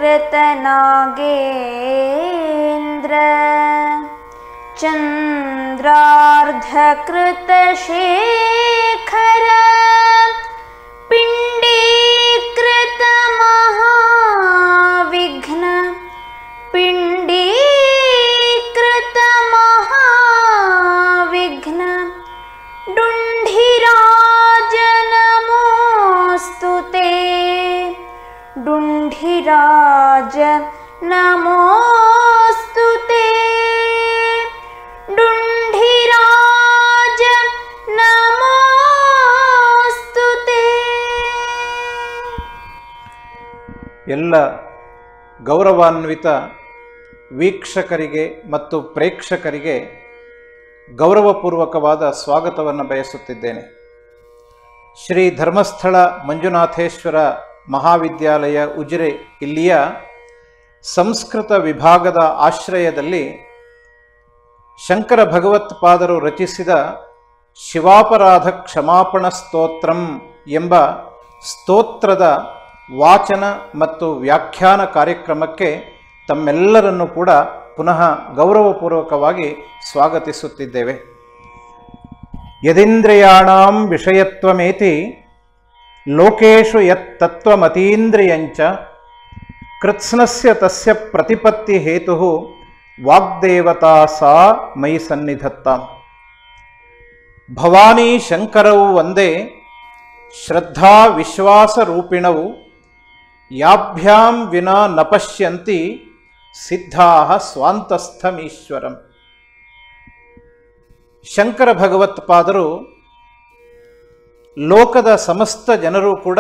कृतनागेन्द्र चन्द्रार्धकृतशेखर पिण्डीकृतमहाविघ्न पिण्डीकृतमहाविघ्न डुण्ढिराज नमोऽस्तु ते डुण्ढिराज नमोऽस्तु ते डुण्ढिराज नमोऽस्तु ते ಎಲ್ಲ ಗೌರವಾನ್ವಿತ ವೀಕ್ಷಕರಿಗೆ ಮತ್ತು ಪ್ರೇಕ್ಷಕರಿಗೆ ಗೌರವಪೂರ್ವಕವಾದ ಸ್ವಾಗತವನ್ನು ಬಯಸುತ್ತಿದ್ದೇನೆ ಶ್ರೀ ಧರ್ಮಸ್ಥಳ ಮಂಜುನಾಥೇಶ್ವರ ಮಹಾವಿದ್ಯಾಲಯ ಉಜಿರೆ ಇಲ್ಲಿಯ ಸಂಸ್ಕೃತ ವಿಭಾಗದ ಆಶ್ರಯದಲ್ಲಿ ಶಂಕರ ಭಗವತ್ಪಾದರು ರಚಿಸಿದ ಶಿವಾಪರಾಧ ಕ್ಷಮಾಪಣ ಸ್ತೋತ್ರಂ ಎಂಬ ಸ್ತೋತ್ರದ ವಾಚನ ಮತ್ತು ವ್ಯಾಖ್ಯಾನ ಕಾರ್ಯಕ್ರಮಕ್ಕೆ ತಮ್ಮೆಲ್ಲರನ್ನು ಕೂಡ ಪುನಃ ಗೌರವಪೂರ್ವಕವಾಗಿ ಸ್ವಾಗತಿಸುತ್ತಿದ್ದೇವೆ ಯದಿಂದ್ರಿಯಾಣಾಂ ವಿಷಯತ್ವಮೇತಿ ಲೋಕೇಶು ಯತ್ ತತ್ವಮತೀಂದ್ರಿಯಂಚ ಕೃತ್ಸ್ನಸ್ಯ ತಸ್ಯ ಪ್ರತಿಪತ್ತಿ ಹೇತು ವಾಗ್ದೇವತಾ ಸಾ ಮೈ ಸನ್ನಿಧತ್ತಾಂ ಭವಾನಿ ಶಂಕರವು ಒಂದೇ ಶ್ರದ್ಧಾ ವಿಶ್ವಾಸರೂಪಿಣವು ಯಾಭ್ಯಾಂ ವಿನಾ ನ ಪಶ್ಯಂತಿ ಸಿದ್ಧಾ ಸ್ವಾಂತಸ್ಥಮೀಶ್ವರಂ ಶಂಕರ ಭಗವತ್ಪಾದರು ಲೋಕದ ಸಮಸ್ತ ಜನರು ಕೂಡ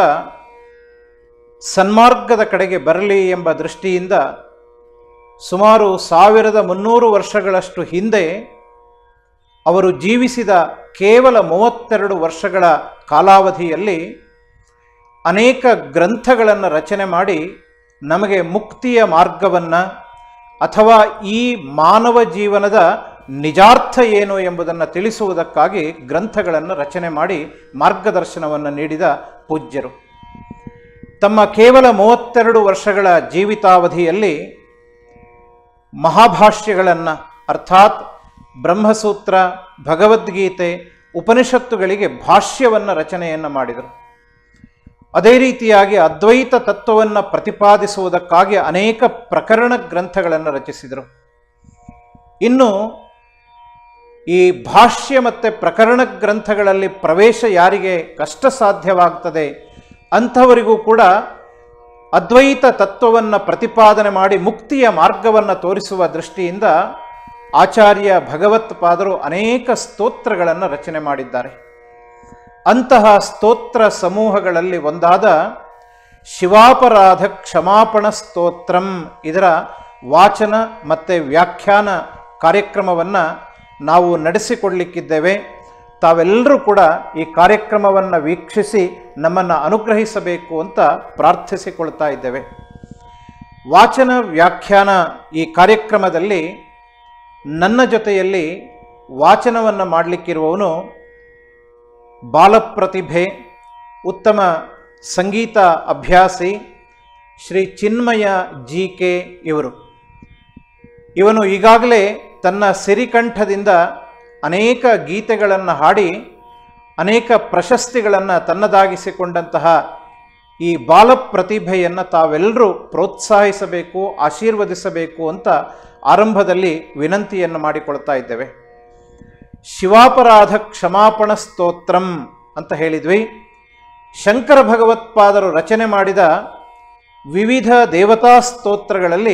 ಸನ್ಮಾರ್ಗದ ಕಡೆಗೆ ಬರಲಿ ಎಂಬ ದೃಷ್ಟಿಯಿಂದ ಸುಮಾರು ಸಾವಿರದ ಮುನ್ನೂರು ವರ್ಷಗಳಷ್ಟು ಹಿಂದೆ ಅವರು ಜೀವಿಸಿದ ಕೇವಲ ಮೂವತ್ತೆರಡು ವರ್ಷಗಳ ಕಾಲಾವಧಿಯಲ್ಲಿ ಅನೇಕ ಗ್ರಂಥಗಳನ್ನು ರಚನೆ ಮಾಡಿ ನಮಗೆ ಮುಕ್ತಿಯ ಮಾರ್ಗವನ್ನು ಅಥವಾ ಈ ಮಾನವ ಜೀವನದ ನಿಜಾರ್ಥ ಏನು ಎಂಬುದನ್ನು ತಿಳಿಸುವುದಕ್ಕಾಗಿ ಗ್ರಂಥಗಳನ್ನು ರಚನೆ ಮಾಡಿ ಮಾರ್ಗದರ್ಶನವನ್ನು ನೀಡಿದ ಪೂಜ್ಯರು ತಮ್ಮ ಕೇವಲ ಮೂವತ್ತೆರಡು ವರ್ಷಗಳ ಜೀವಿತಾವಧಿಯಲ್ಲಿ ಮಹಾಭಾಷ್ಯಗಳನ್ನು ಅರ್ಥಾತ್ ಬ್ರಹ್ಮಸೂತ್ರ ಭಗವದ್ಗೀತೆ ಉಪನಿಷತ್ತುಗಳಿಗೆ ಭಾಷ್ಯವನ್ನು ರಚನೆಯನ್ನು ಮಾಡಿದರು ಅದೇ ರೀತಿಯಾಗಿ ಅದ್ವೈತ ತತ್ವವನ್ನು ಪ್ರತಿಪಾದಿಸುವುದಕ್ಕಾಗಿ ಅನೇಕ ಪ್ರಕರಣ ಗ್ರಂಥಗಳನ್ನು ರಚಿಸಿದರು ಇನ್ನು ಈ ಭಾಷ್ಯ ಮತ್ತು ಪ್ರಕರಣ ಗ್ರಂಥಗಳಲ್ಲಿ ಪ್ರವೇಶ ಯಾರಿಗೆ ಕಷ್ಟ ಸಾಧ್ಯವಾಗ್ತದೆ ಅಂಥವರಿಗೂ ಕೂಡ ಅದ್ವೈತ ತತ್ವವನ್ನು ಪ್ರತಿಪಾದನೆ ಮಾಡಿ ಮುಕ್ತಿಯ ಮಾರ್ಗವನ್ನು ತೋರಿಸುವ ದೃಷ್ಟಿಯಿಂದ ಆಚಾರ್ಯ ಭಗವತ್ಪಾದರು ಅನೇಕ ಸ್ತೋತ್ರಗಳನ್ನು ರಚನೆ ಮಾಡಿದ್ದಾರೆ ಅಂತಹ ಸ್ತೋತ್ರ ಸಮೂಹಗಳಲ್ಲಿ ಒಂದಾದ ಶಿವಾಪರಾಧ ಕ್ಷಮಾಪಣ ಸ್ತೋತ್ರಂ ಇದರ ವಾಚನ ಮತ್ತು ವ್ಯಾಖ್ಯಾನ ಕಾರ್ಯಕ್ರಮವನ್ನು ನಾವು ನಡೆಸಿಕೊಡ್ಲಿಕ್ಕಿದ್ದೇವೆ ತಾವೆಲ್ಲರೂ ಕೂಡ ಈ ಕಾರ್ಯಕ್ರಮವನ್ನು ವೀಕ್ಷಿಸಿ ನಮ್ಮನ್ನು ಅನುಗ್ರಹಿಸಬೇಕು ಅಂತ ಪ್ರಾರ್ಥಿಸಿಕೊಳ್ತಾ ಇದ್ದೇವೆ ವಾಚನ ವ್ಯಾಖ್ಯಾನ ಈ ಕಾರ್ಯಕ್ರಮದಲ್ಲಿ ನನ್ನ ಜೊತೆಯಲ್ಲಿ ವಾಚನವನ್ನು ಮಾಡಲಿಕ್ಕಿರುವವನು ಬಾಲಪ್ರತಿಭೆ ಉತ್ತಮ ಸಂಗೀತ ಅಭ್ಯಾಸಿ ಶ್ರೀ ಚಿನ್ಮಯ ಜಿ ಕೆ ಇವರು ಇವನು ಈಗಾಗಲೇ ತನ್ನ ಸಿರಿಕಂಠದಿಂದ ಅನೇಕ ಗೀತೆಗಳನ್ನು ಹಾಡಿ ಅನೇಕ ಪ್ರಶಸ್ತಿಗಳನ್ನು ತನ್ನದಾಗಿಸಿಕೊಂಡಂತಹ ಈ ಬಾಲಪ್ರತಿಭೆಯನ್ನು ತಾವೆಲ್ಲರೂ ಪ್ರೋತ್ಸಾಹಿಸಬೇಕು ಆಶೀರ್ವದಿಸಬೇಕು ಅಂತ ಆರಂಭದಲ್ಲಿ ವಿನಂತಿಯನ್ನು ಮಾಡಿಕೊಳ್ತಾ ಇದ್ದೇವೆ ಶಿವಾಪರಾಧ ಕ್ಷಮಾಪಣ ಸ್ತೋತ್ರಂ ಅಂತ ಹೇಳಿದ್ವಿ ಶಂಕರ ಭಗವತ್ಪಾದರು ರಚನೆ ಮಾಡಿದ ವಿವಿಧ ದೇವತಾ ಸ್ತೋತ್ರಗಳಲ್ಲಿ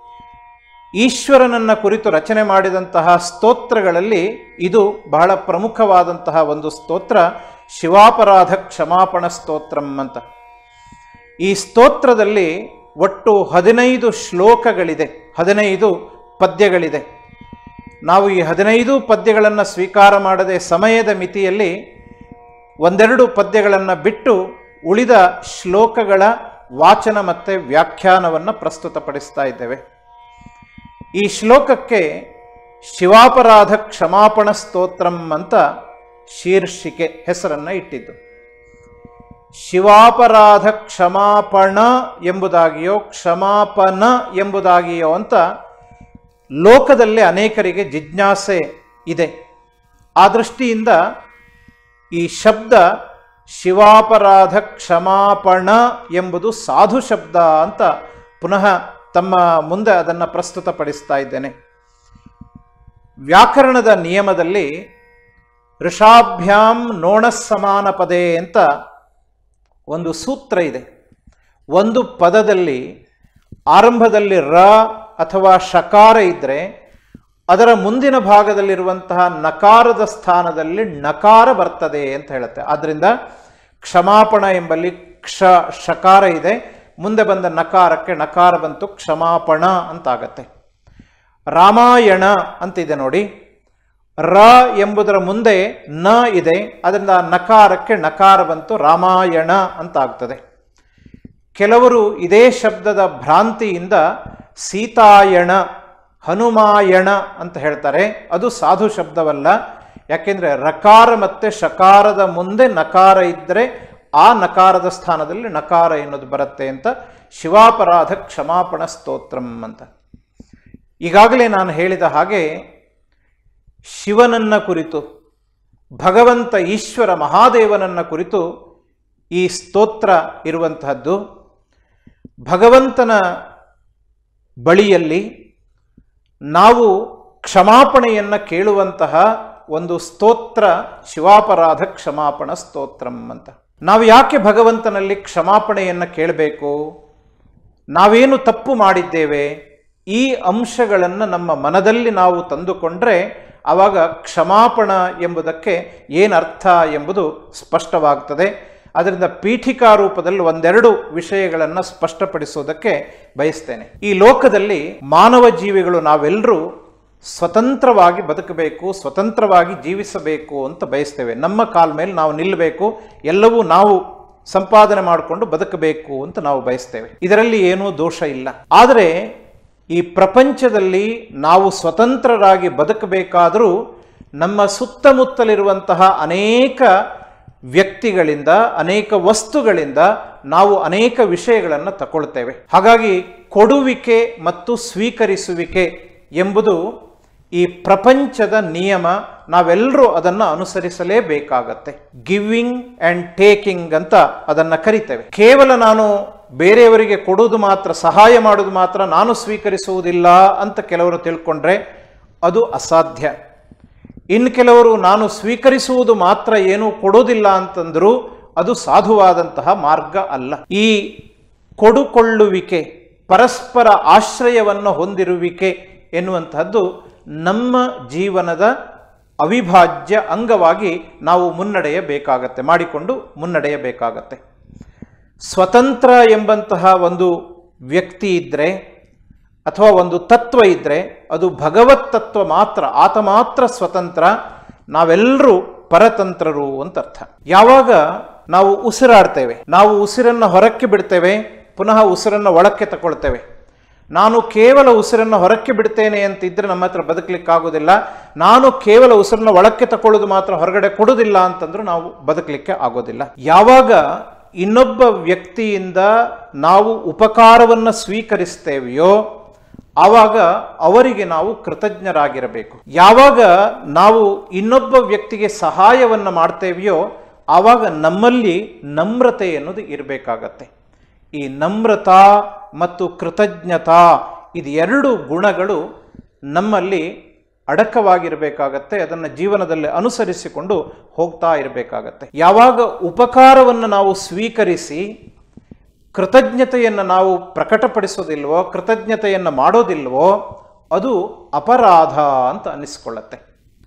ಈಶ್ವರನನ್ನ ಕುರಿತು ರಚನೆ ಮಾಡಿದಂತಹ ಸ್ತೋತ್ರಗಳಲ್ಲಿ ಇದು ಬಹಳ ಪ್ರಮುಖವಾದಂತಹ ಒಂದು ಸ್ತೋತ್ರ ಶಿವಾಪರಾಧ ಕ್ಷಮಾಪಣ ಸ್ತೋತ್ರಂ ಅಂತ ಈ ಸ್ತೋತ್ರದಲ್ಲಿ ಒಟ್ಟು ಹದಿನೈದು ಶ್ಲೋಕಗಳಿದೆ ಹದಿನೈದು ಪದ್ಯಗಳಿದೆ ನಾವು ಈ ಹದಿನೈದು ಪದ್ಯಗಳನ್ನು ಸ್ವೀಕಾರ ಮಾಡದೆ ಸಮಯದ ಮಿತಿಯಲ್ಲಿ ಒಂದೆರಡು ಪದ್ಯಗಳನ್ನು ಬಿಟ್ಟು ಉಳಿದ ಶ್ಲೋಕಗಳ ವಾಚನ ಮತ್ತು ವ್ಯಾಖ್ಯಾನವನ್ನು ಪ್ರಸ್ತುತಪಡಿಸ್ತಾ ಇದ್ದೇವೆ ಈ ಶ್ಲೋಕಕ್ಕೆ ಶಿವಾಪರಾಧ ಕ್ಷಮಾಪಣ ಸ್ತೋತ್ರಂ ಅಂತ ಶೀರ್ಷಿಕೆ ಹೆಸರನ್ನು ಇಟ್ಟಿದ್ದು ಶಿವಾಪರಾಧ ಕ್ಷಮಾಪಣ ಎಂಬುದಾಗಿಯೋ ಕ್ಷಮಾಪನ ಎಂಬುದಾಗಿಯೋ ಅಂತ ಲೋಕದಲ್ಲಿ ಅನೇಕರಿಗೆ ಜಿಜ್ಞಾಸೆ ಇದೆ ಆ ದೃಷ್ಟಿಯಿಂದ ಈ ಶಬ್ದ ಶಿವಾಪರಾಧ ಕ್ಷಮಾಪಣ ಎಂಬುದು ಸಾಧು ಶಬ್ದ ಅಂತ ಪುನಃ ತಮ್ಮ ಮುಂದೆ ಅದನ್ನು ಪ್ರಸ್ತುತಪಡಿಸ್ತಾ ಇದ್ದೇನೆ ವ್ಯಾಕರಣದ ನಿಯಮದಲ್ಲಿ ಋಷಾಭ್ಯಾಂ ನೋಣ ಸಮಾನ ಪದೇ ಅಂತ ಒಂದು ಸೂತ್ರ ಇದೆ ಒಂದು ಪದದಲ್ಲಿ ಆರಂಭದಲ್ಲಿ ರ ಅಥವಾ ಶಕಾರ ಇದ್ದರೆ ಅದರ ಮುಂದಿನ ಭಾಗದಲ್ಲಿರುವಂತಹ ನಕಾರದ ಸ್ಥಾನದಲ್ಲಿ ನಕಾರ ಬರ್ತದೆ ಅಂತ ಹೇಳುತ್ತೆ ಆದ್ದರಿಂದ ಕ್ಷಮಾಪಣ ಎಂಬಲ್ಲಿ ಕ್ಷ ಶಕಾರ ಇದೆ ಮುಂದೆ ಬಂದ ನಕಾರಕ್ಕೆ ನಕಾರ ಬಂತು ಕ್ಷಮಾಪಣ ಅಂತಾಗತ್ತೆ ರಾಮಾಯಣ ಅಂತಿದೆ ನೋಡಿ ರ ಎಂಬುದರ ಮುಂದೆ ನ ಇದೆ ಅದರಿಂದ ನಕಾರಕ್ಕೆ ನಕಾರ ಬಂತು ರಾಮಾಯಣ ಅಂತ ಆಗ್ತದೆ ಕೆಲವರು ಇದೇ ಶಬ್ದದ ಭ್ರಾಂತಿಯಿಂದ ಸೀತಾಯಣ ಹನುಮಾಯಣ ಅಂತ ಹೇಳ್ತಾರೆ ಅದು ಸಾಧು ಶಬ್ದವಲ್ಲ ಯಾಕೆಂದ್ರೆ ರಕಾರ ಮತ್ತೆ ಶಕಾರದ ಮುಂದೆ ನಕಾರ ಇದ್ದರೆ ಆ ನಕಾರದ ಸ್ಥಾನದಲ್ಲಿ ನಕಾರ ಎನ್ನುವುದು ಬರುತ್ತೆ ಅಂತ ಶಿವಾಪರಾಧ ಕ್ಷಮಾಪಣ ಸ್ತೋತ್ರಂ ಅಂತ ಈಗಾಗಲೇ ನಾನು ಹೇಳಿದ ಹಾಗೆ ಶಿವನನ್ನ ಕುರಿತು ಭಗವಂತ ಈಶ್ವರ ಮಹಾದೇವನನ್ನ ಕುರಿತು ಈ ಸ್ತೋತ್ರ ಇರುವಂತಹದ್ದು ಭಗವಂತನ ಬಳಿಯಲ್ಲಿ ನಾವು ಕ್ಷಮಾಪಣೆಯನ್ನು ಕೇಳುವಂತಹ ಒಂದು ಸ್ತೋತ್ರ ಶಿವಾಪರಾಧ ಕ್ಷಮಾಪಣ ಸ್ತೋತ್ರಂ ಅಂತ ನಾವು ಯಾಕೆ ಭಗವಂತನಲ್ಲಿ ಕ್ಷಮಾಪಣೆಯನ್ನು ಕೇಳಬೇಕು ನಾವೇನು ತಪ್ಪು ಮಾಡಿದ್ದೇವೆ ಈ ಅಂಶಗಳನ್ನು ನಮ್ಮ ಮನದಲ್ಲಿ ನಾವು ತಂದುಕೊಂಡ್ರೆ ಆವಾಗ ಕ್ಷಮಾಪಣ ಎಂಬುದಕ್ಕೆ ಏನರ್ಥ ಎಂಬುದು ಸ್ಪಷ್ಟವಾಗ್ತದೆ ಅದರಿಂದ ಪೀಠಿಕಾ ರೂಪದಲ್ಲಿ ಒಂದೆರಡು ವಿಷಯಗಳನ್ನು ಸ್ಪಷ್ಟಪಡಿಸೋದಕ್ಕೆ ಬಯಸ್ತೇನೆ ಈ ಲೋಕದಲ್ಲಿ ಮಾನವ ಜೀವಿಗಳು ನಾವೆಲ್ಲರೂ ಸ್ವತಂತ್ರವಾಗಿ ಬದುಕಬೇಕು ಸ್ವತಂತ್ರವಾಗಿ ಜೀವಿಸಬೇಕು ಅಂತ ಬಯಸ್ತೇವೆ ನಮ್ಮ ಕಾಲ ಮೇಲೆ ನಾವು ನಿಲ್ಲಬೇಕು ಎಲ್ಲವೂ ನಾವು ಸಂಪಾದನೆ ಮಾಡಿಕೊಂಡು ಬದುಕಬೇಕು ಅಂತ ನಾವು ಬಯಸ್ತೇವೆ ಇದರಲ್ಲಿ ಏನೂ ದೋಷ ಇಲ್ಲ ಆದರೆ ಈ ಪ್ರಪಂಚದಲ್ಲಿ ನಾವು ಸ್ವತಂತ್ರರಾಗಿ ಬದುಕಬೇಕಾದರೂ ನಮ್ಮ ಸುತ್ತಮುತ್ತಲಿರುವಂತಹ ಅನೇಕ ವ್ಯಕ್ತಿಗಳಿಂದ ಅನೇಕ ವಸ್ತುಗಳಿಂದ ನಾವು ಅನೇಕ ವಿಷಯಗಳನ್ನು ತಗೊಳ್ತೇವೆ ಹಾಗಾಗಿ ಕೊಡುವಿಕೆ ಮತ್ತು ಸ್ವೀಕರಿಸುವಿಕೆ ಎಂಬುದು ಈ ಪ್ರಪಂಚದ ನಿಯಮ ನಾವೆಲ್ಲರೂ ಅದನ್ನು ಅನುಸರಿಸಲೇಬೇಕಾಗತ್ತೆ ಗಿವಿಂಗ್ ಆ್ಯಂಡ್ ಟೇಕಿಂಗ್ ಅಂತ ಅದನ್ನು ಕರಿತೇವೆ ಕೇವಲ ನಾನು ಬೇರೆಯವರಿಗೆ ಕೊಡುವುದು ಮಾತ್ರ ಸಹಾಯ ಮಾಡುವುದು ಮಾತ್ರ ನಾನು ಸ್ವೀಕರಿಸುವುದಿಲ್ಲ ಅಂತ ಕೆಲವರು ತಿಳ್ಕೊಂಡ್ರೆ ಅದು ಅಸಾಧ್ಯ ಇನ್ನು ಕೆಲವರು ನಾನು ಸ್ವೀಕರಿಸುವುದು ಮಾತ್ರ ಏನೂ ಕೊಡೋದಿಲ್ಲ ಅಂತಂದರೂ ಅದು ಸಾಧುವಾದಂತಹ ಮಾರ್ಗ ಅಲ್ಲ ಈ ಕೊಡುಕೊಳ್ಳುವಿಕೆ ಪರಸ್ಪರ ಆಶ್ರಯವನ್ನು ಹೊಂದಿರುವಿಕೆ ಎನ್ನುವಂತಹದ್ದು ನಮ್ಮ ಜೀವನದ ಅವಿಭಾಜ್ಯ ಅಂಗವಾಗಿ ನಾವು ಮುನ್ನಡೆಯಬೇಕಾಗತ್ತೆ ಮಾಡಿಕೊಂಡು ಮುನ್ನಡೆಯಬೇಕಾಗತ್ತೆ ಸ್ವತಂತ್ರ ಎಂಬಂತಹ ಒಂದು ವ್ಯಕ್ತಿ ಇದ್ದರೆ ಅಥವಾ ಒಂದು ತತ್ವ ಇದ್ದರೆ ಅದು ಭಗವತ್ ತತ್ವ ಮಾತ್ರ ಆತ ಮಾತ್ರ ಸ್ವತಂತ್ರ ನಾವೆಲ್ಲರೂ ಪರತಂತ್ರರು ಅಂತ ಅರ್ಥ ಯಾವಾಗ ನಾವು ಉಸಿರಾಡ್ತೇವೆ ನಾವು ಉಸಿರನ್ನು ಹೊರಕ್ಕೆ ಬಿಡ್ತೇವೆ ಪುನಃ ಉಸಿರನ್ನು ಒಳಕ್ಕೆ ತಗೊಳ್ತೇವೆ ನಾನು ಕೇವಲ ಉಸಿರನ್ನು ಹೊರಕ್ಕೆ ಬಿಡ್ತೇನೆ ಅಂತಿದ್ರೆ ನಮ್ಮ ಹತ್ರ ಬದುಕಲಿಕ್ಕಾಗೋದಿಲ್ಲ ನಾನು ಕೇವಲ ಉಸಿರನ್ನು ಒಳಕ್ಕೆ ತಗೊಳ್ಳೋದು ಮಾತ್ರ ಹೊರಗಡೆ ಕೊಡೋದಿಲ್ಲ ಅಂತಂದ್ರೂ ನಾವು ಬದುಕಲಿಕ್ಕೆ ಆಗೋದಿಲ್ಲ ಯಾವಾಗ ಇನ್ನೊಬ್ಬ ವ್ಯಕ್ತಿಯಿಂದ ನಾವು ಉಪಕಾರವನ್ನು ಸ್ವೀಕರಿಸ್ತೇವೆಯೋ ಆವಾಗ ಅವರಿಗೆ ನಾವು ಕೃತಜ್ಞರಾಗಿರಬೇಕು ಯಾವಾಗ ನಾವು ಇನ್ನೊಬ್ಬ ವ್ಯಕ್ತಿಗೆ ಸಹಾಯವನ್ನು ಮಾಡ್ತೇವೆಯೋ ಆವಾಗ ನಮ್ಮಲ್ಲಿ ನಮ್ರತೆ ಎನ್ನುವುದು ಇರಬೇಕಾಗತ್ತೆ ಈ ನಮ್ರತಾ ಮತ್ತು ಕೃತಜ್ಞತಾ ಇದು ಎರಡು ಗುಣಗಳು ನಮ್ಮಲ್ಲಿ ಅಡಕವಾಗಿರಬೇಕಾಗತ್ತೆ ಅದನ್ನು ಜೀವನದಲ್ಲಿ ಅನುಸರಿಸಿಕೊಂಡು ಹೋಗ್ತಾ ಇರಬೇಕಾಗತ್ತೆ ಯಾವಾಗ ಉಪಕಾರವನ್ನು ನಾವು ಸ್ವೀಕರಿಸಿ ಕೃತಜ್ಞತೆಯನ್ನು ನಾವು ಪ್ರಕಟಪಡಿಸೋದಿಲ್ವೋ ಕೃತಜ್ಞತೆಯನ್ನು ಮಾಡೋದಿಲ್ವೋ ಅದು ಅಪರಾಧ ಅಂತ ಅನ್ನಿಸ್ಕೊಳ್ಳತ್ತೆ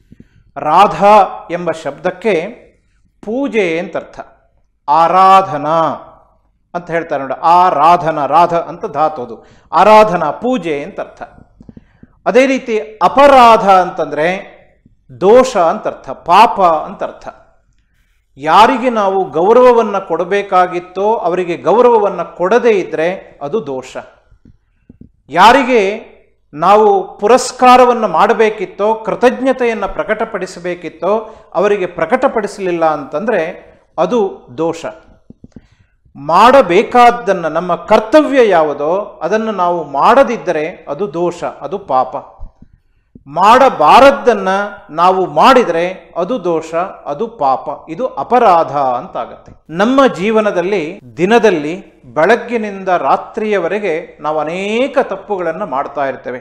ರಾಧ ಎಂಬ ಶಬ್ದಕ್ಕೆ ಪೂಜೆ ಅಂತ ಅರ್ಥ ಆರಾಧನಾ ಅಂತ ಹೇಳ್ತಾರೆ ನೋಡಿ ಆರಾಧನ ರಾಧ ಅಂತ ಧಾತೋದು ಆರಾಧನಾ ಪೂಜೆ ಅಂತ ಅರ್ಥ ಅದೇ ರೀತಿ ಅಪರಾಧ ಅಂತಂದ್ರೆ ದೋಷ ಅಂತ ಅರ್ಥ ಪಾಪ ಅಂತ ಅರ್ಥ ಯಾರಿಗೆ ನಾವು ಗೌರವವನ್ನು ಕೊಡಬೇಕಾಗಿತ್ತೋ ಅವರಿಗೆ ಗೌರವವನ್ನು ಕೊಡದೇ ಇದ್ದರೆ ಅದು ದೋಷ ಯಾರಿಗೆ ನಾವು ಪುರಸ್ಕಾರವನ್ನು ಮಾಡಬೇಕಿತ್ತೋ ಕೃತಜ್ಞತೆಯನ್ನು ಪ್ರಕಟಪಡಿಸಬೇಕಿತ್ತೋ ಅವರಿಗೆ ಪ್ರಕಟಪಡಿಸಲಿಲ್ಲ ಅಂತಂದರೆ ಅದು ದೋಷ ಮಾಡಬೇಕಾದ್ದನ್ನು ನಮ್ಮ ಕರ್ತವ್ಯ ಯಾವುದೋ ಅದನ್ನು ನಾವು ಮಾಡದಿದ್ದರೆ ಅದು ದೋಷ ಅದು ಪಾಪ ಮಾಡಬಾರದ್ದನ್ನು ನಾವು ಮಾಡಿದರೆ ಅದು ದೋಷ ಅದು ಪಾಪ ಇದು ಅಪರಾಧ ಅಂತಾಗತ್ತೆ ನಮ್ಮ ಜೀವನದಲ್ಲಿ ದಿನದಲ್ಲಿ ಬೆಳಗ್ಗಿನಿಂದ ರಾತ್ರಿಯವರೆಗೆ ನಾವು ಅನೇಕ ತಪ್ಪುಗಳನ್ನು ಮಾಡ್ತಾ ಇರ್ತೇವೆ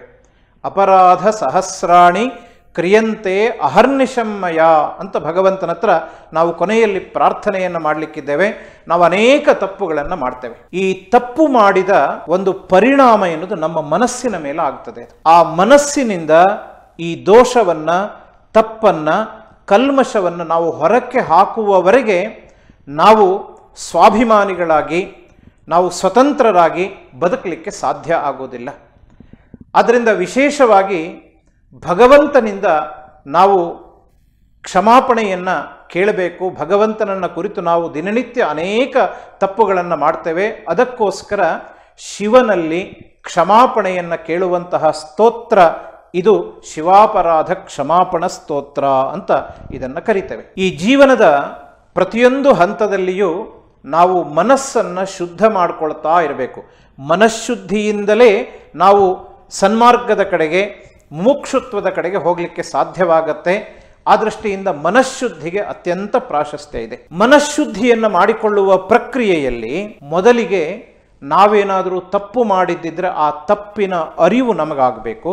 ಅಪರಾಧ ಸಹಸ್ರಾಣಿ ಕ್ರಿಯಂತೆ ಅಹರ್ನಿಶಮ್ಮಯ ಅಂತ ಭಗವಂತನ ಹತ್ರ ನಾವು ಕೊನೆಯಲ್ಲಿ ಪ್ರಾರ್ಥನೆಯನ್ನು ಮಾಡಲಿಕ್ಕಿದ್ದೇವೆ ನಾವು ಅನೇಕ ತಪ್ಪುಗಳನ್ನು ಮಾಡ್ತೇವೆ ಈ ತಪ್ಪು ಮಾಡಿದ ಒಂದು ಪರಿಣಾಮ ಎನ್ನುವುದು ನಮ್ಮ ಮನಸ್ಸಿನ ಮೇಲೆ ಆಗ್ತದೆ ಆ ಮನಸ್ಸಿನಿಂದ ಈ ದೋಷವನ್ನ ತಪ್ಪನ್ನ ಕಲ್ಮಶವನ್ನು ನಾವು ಹೊರಕ್ಕೆ ಹಾಕುವವರೆಗೆ ನಾವು ಸ್ವಾಭಿಮಾನಿಗಳಾಗಿ ನಾವು ಸ್ವತಂತ್ರರಾಗಿ ಬದುಕಲಿಕ್ಕೆ ಸಾಧ್ಯ ಆಗೋದಿಲ್ಲ ಆದ್ದರಿಂದ ವಿಶೇಷವಾಗಿ ಭಗವಂತನಿಂದ ನಾವು ಕ್ಷಮಾಪಣೆಯನ್ನು ಕೇಳಬೇಕು ಭಗವಂತನನ್ನ ಕುರಿತು ನಾವು ದಿನನಿತ್ಯ ಅನೇಕ ತಪ್ಪುಗಳನ್ನು ಮಾಡ್ತೇವೆ ಅದಕ್ಕೋಸ್ಕರ ಶಿವನಲ್ಲಿ ಕ್ಷಮಾಪಣೆಯನ್ನು ಕೇಳುವಂತಹ ಸ್ತೋತ್ರ ಇದು ಶಿವಾಪರಾಧ ಕ್ಷಮಾಪಣ ಸ್ತೋತ್ರ ಅಂತ ಇದನ್ನು ಕರಿತೇವೆ ಈ ಜೀವನದ ಪ್ರತಿಯೊಂದು ಹಂತದಲ್ಲಿಯೂ ನಾವು ಮನಸ್ಸನ್ನು ಶುದ್ಧ ಮಾಡ್ಕೊಳ್ತಾ ಇರಬೇಕು ಮನಃಶುದ್ಧಿಯಿಂದಲೇ ನಾವು ಸನ್ಮಾರ್ಗದ ಕಡೆಗೆ ಮುಮುಕ್ಷುತ್ವದ ಕಡೆಗೆ ಹೋಗಲಿಕ್ಕೆ ಸಾಧ್ಯವಾಗತ್ತೆ ಆ ದೃಷ್ಟಿಯಿಂದ ಮನಃಶುದ್ಧಿಗೆ ಅತ್ಯಂತ ಪ್ರಾಶಸ್ತ್ಯ ಇದೆ ಮನಃಶುದ್ಧಿಯನ್ನು ಮಾಡಿಕೊಳ್ಳುವ ಪ್ರಕ್ರಿಯೆಯಲ್ಲಿ ಮೊದಲಿಗೆ ನಾವೇನಾದರೂ ತಪ್ಪು ಮಾಡಿದ್ದಿದ್ರೆ ಆ ತಪ್ಪಿನ ಅರಿವು ನಮಗಾಗಬೇಕು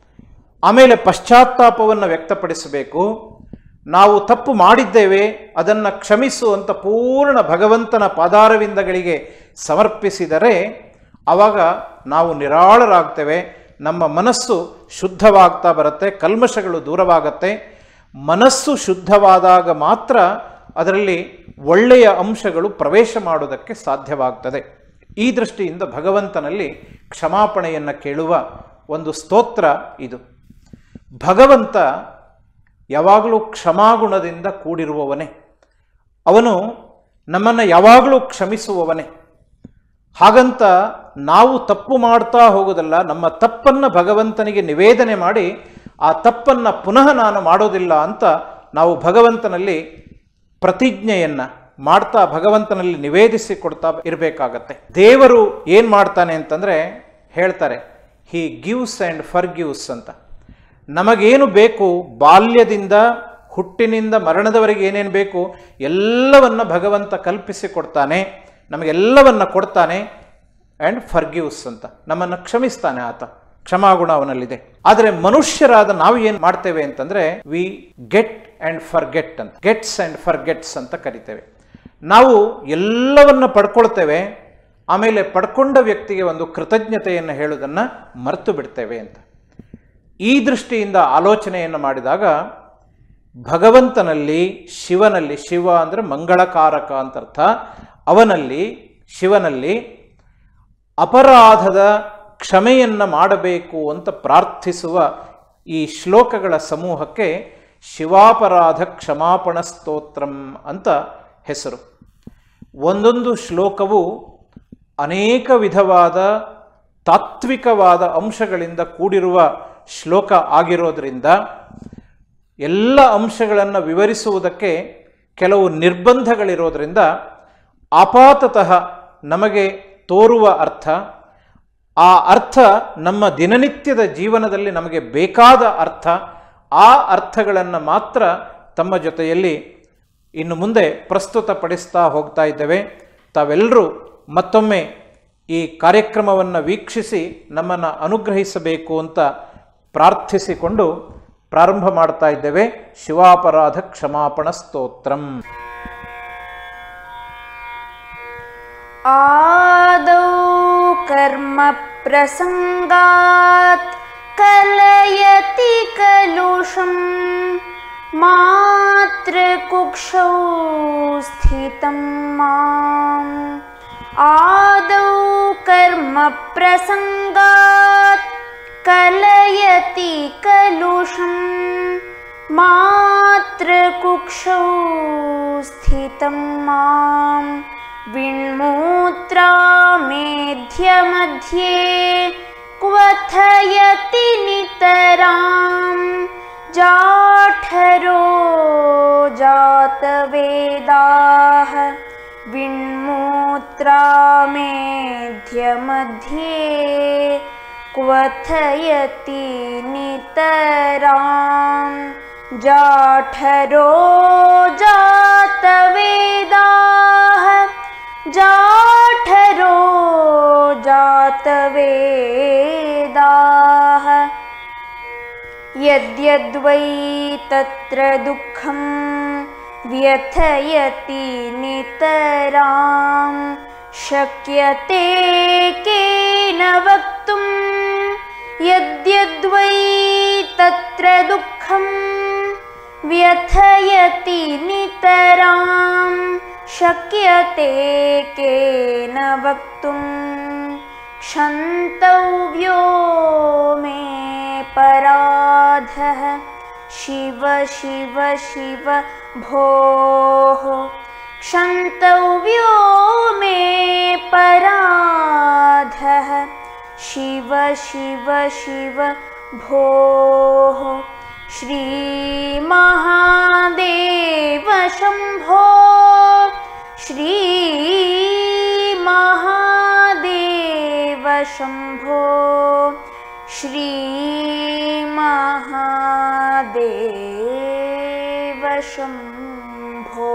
ಆಮೇಲೆ ಪಶ್ಚಾತ್ತಾಪವನ್ನು ವ್ಯಕ್ತಪಡಿಸಬೇಕು ನಾವು ತಪ್ಪು ಮಾಡಿದ್ದೇವೆ ಅದನ್ನು ಕ್ಷಮಿಸು ಅಂತ ಪೂರ್ಣ ಭಗವಂತನ ಪಾದಾರವಿಂದಗಳಿಗೆ ಸಮರ್ಪಿಸಿದರೆ ಆವಾಗ ನಾವು ನಿರಾಳರಾಗ್ತೇವೆ ನಮ್ಮ ಮನಸ್ಸು ಶುದ್ಧವಾಗ್ತಾ ಬರುತ್ತೆ ಕಲ್ಮಶಗಳು ದೂರವಾಗತ್ತೆ ಮನಸ್ಸು ಶುದ್ಧವಾದಾಗ ಮಾತ್ರ ಅದರಲ್ಲಿ ಒಳ್ಳೆಯ ಅಂಶಗಳು ಪ್ರವೇಶ ಮಾಡುವುದಕ್ಕೆ ಸಾಧ್ಯವಾಗ್ತದೆ ಈ ದೃಷ್ಟಿಯಿಂದ ಭಗವಂತನಲ್ಲಿ ಕ್ಷಮಾಪಣೆಯನ್ನು ಕೇಳುವ ಒಂದು ಸ್ತೋತ್ರ ಇದು ಭಗವಂತ ಯಾವಾಗಲೂ ಕ್ಷಮಾಗುಣದಿಂದ ಕೂಡಿರುವವನೇ ಅವನು ನಮ್ಮನ್ನು ಯಾವಾಗಲೂ ಕ್ಷಮಿಸುವವನೇ ಹಾಗಂತ ನಾವು ತಪ್ಪು ಮಾಡ್ತಾ ಹೋಗೋದಲ್ಲ ನಮ್ಮ ತಪ್ಪನ್ನು ಭಗವಂತನಿಗೆ ನಿವೇದನೆ ಮಾಡಿ ಆ ತಪ್ಪನ್ನು ಪುನಃ ನಾನು ಮಾಡೋದಿಲ್ಲ ಅಂತ ನಾವು ಭಗವಂತನಲ್ಲಿ ಪ್ರತಿಜ್ಞೆಯನ್ನು ಮಾಡ್ತಾ ಭಗವಂತನಲ್ಲಿ ನಿವೇದಿಸಿ ಕೊಡ್ತಾ ಇರಬೇಕಾಗತ್ತೆ ದೇವರು ಏನು ಮಾಡ್ತಾನೆ ಅಂತಂದರೆ ಹೇಳ್ತಾರೆ he gives and forgives ಅಂತ ನಮಗೇನು ಬೇಕು ಬಾಲ್ಯದಿಂದ ಹುಟ್ಟಿನಿಂದ ಮರಣದವರೆಗೆ ಏನೇನು ಬೇಕು ಎಲ್ಲವನ್ನ ಭಗವಂತ ಕಲ್ಪಿಸಿ ಕೊಡ್ತಾನೆ ನಮಗೆಲ್ಲವನ್ನ ಕೊಡ್ತಾನೆ ಆ್ಯಂಡ್ ಫರ್ಗಿವ್ಸ್ ಅಂತ ನಮ್ಮನ್ನು ಕ್ಷಮಿಸ್ತಾನೆ ಆತ ಕ್ಷಮಾಗುಣ ಅವನಲ್ಲಿದೆ ಆದರೆ ಮನುಷ್ಯರಾದ ನಾವು ಏನು ಮಾಡ್ತೇವೆ ಅಂತಂದ್ರೆ we get and forget ಅಂತ ಗೆಟ್ಸ್ ಆ್ಯಂಡ್ ಫರ್ ಗೆಟ್ಸ್ ಅಂತ ಕರಿತೇವೆ ನಾವು ಎಲ್ಲವನ್ನ ಪಡ್ಕೊಳ್ತೇವೆ ಆಮೇಲೆ ಪಡ್ಕೊಂಡ ವ್ಯಕ್ತಿಗೆ ಒಂದು ಕೃತಜ್ಞತೆಯನ್ನು ಹೇಳೋದನ್ನು ಮರೆತು ಬಿಡ್ತೇವೆ ಅಂತ ಈ ದೃಷ್ಟಿಯಿಂದ ಆಲೋಚನೆಯನ್ನು ಮಾಡಿದಾಗ ಭಗವಂತನಲ್ಲಿ ಶಿವನಲ್ಲಿ ಶಿವ ಅಂದರೆ ಮಂಗಳಕಾರಕ ಅಂತ ಅರ್ಥ ಅವನಲ್ಲಿ ಶಿವನಲ್ಲಿ ಅಪರಾಧದ ಕ್ಷಮೆಯನ್ನು ಮಾಡಬೇಕು ಅಂತ ಪ್ರಾರ್ಥಿಸುವ ಈ ಶ್ಲೋಕಗಳ ಸಮೂಹಕ್ಕೆ ಶಿವಾಪರಾಧ ಕ್ಷಮಾಪಣ ಸ್ತೋತ್ರಂ ಅಂತ ಹೆಸರು ಒಂದೊಂದು ಶ್ಲೋಕವು ಅನೇಕ ವಿಧವಾದ ತಾತ್ವಿಕವಾದ ಅಂಶಗಳಿಂದ ಕೂಡಿರುವ ಶ್ಲೋಕ ಆಗಿರೋದ್ರಿಂದ ಎಲ್ಲ ಅಂಶಗಳನ್ನು ವಿವರಿಸುವುದಕ್ಕೆ ಕೆಲವು ನಿರ್ಬಂಧಗಳಿರೋದ್ರಿಂದ ಆಪಾತತಃ ನಮಗೆ ತೋರುವ ಅರ್ಥ ಆ ಅರ್ಥ ನಮ್ಮ ದಿನನಿತ್ಯದ ಜೀವನದಲ್ಲಿ ನಮಗೆ ಬೇಕಾದ ಅರ್ಥ ಆ ಅರ್ಥಗಳನ್ನು ಮಾತ್ರ ತಮ್ಮ ಜೊತೆಯಲ್ಲಿ ಇನ್ನು ಮುಂದೆ ಪ್ರಸ್ತುತಪಡಿಸ್ತಾ ಹೋಗ್ತಾ ಇದ್ದೇವೆ ತಾವೆಲ್ಲರೂ ಮತ್ತೊಮ್ಮೆ ಈ ಕಾರ್ಯಕ್ರಮವನ್ನು ವೀಕ್ಷಿಸಿ ನಮ್ಮನ್ನು ಅನುಗ್ರಹಿಸಬೇಕು ಅಂತ ಪ್ರಾರ್ಥಿಸಿಕೊಂಡು ಪ್ರಾರಂಭ ಮಾಡ್ತಾ ಇದ್ದೇವೆ ಶಿವಾಪರಾಧ ಕ್ಷಮಾಪಣ ಸ್ತೋತ್ರಂ आदौ कर्मप्रसङ्गात् कलयति कलुषं मातृकुक्षौ स्थितं माम् आदौ कर्मप्रसङ्गात् कलयति कलुषं मातृकुक्षौ स्थितं माम् विण्मूत्रामेध्यमध्ये क्वथयति नितरां जाठरो जातवेदाः विण्मूत्र यात्रामेध्यमध्ये क्वथयति नितरां जाठरो जातवेदाः जाठरो जातवेदाः यद्यद्वै तत्र दुःखं व्यथयति नितरां शक्यते केन वक्तुं यद्यद्वै तत्र दुःखं व्यथयति नितरां शक्यते केन वक्तुं क्षन्तव्यो मे पराधः शिव शिव शिव भोः क्षन्तव्यो मे पराधः शिव शिव शिव भोः श्रीमहादेव शम्भो श्रीमहादेव शम्भो श्रीमहादेव शम्भो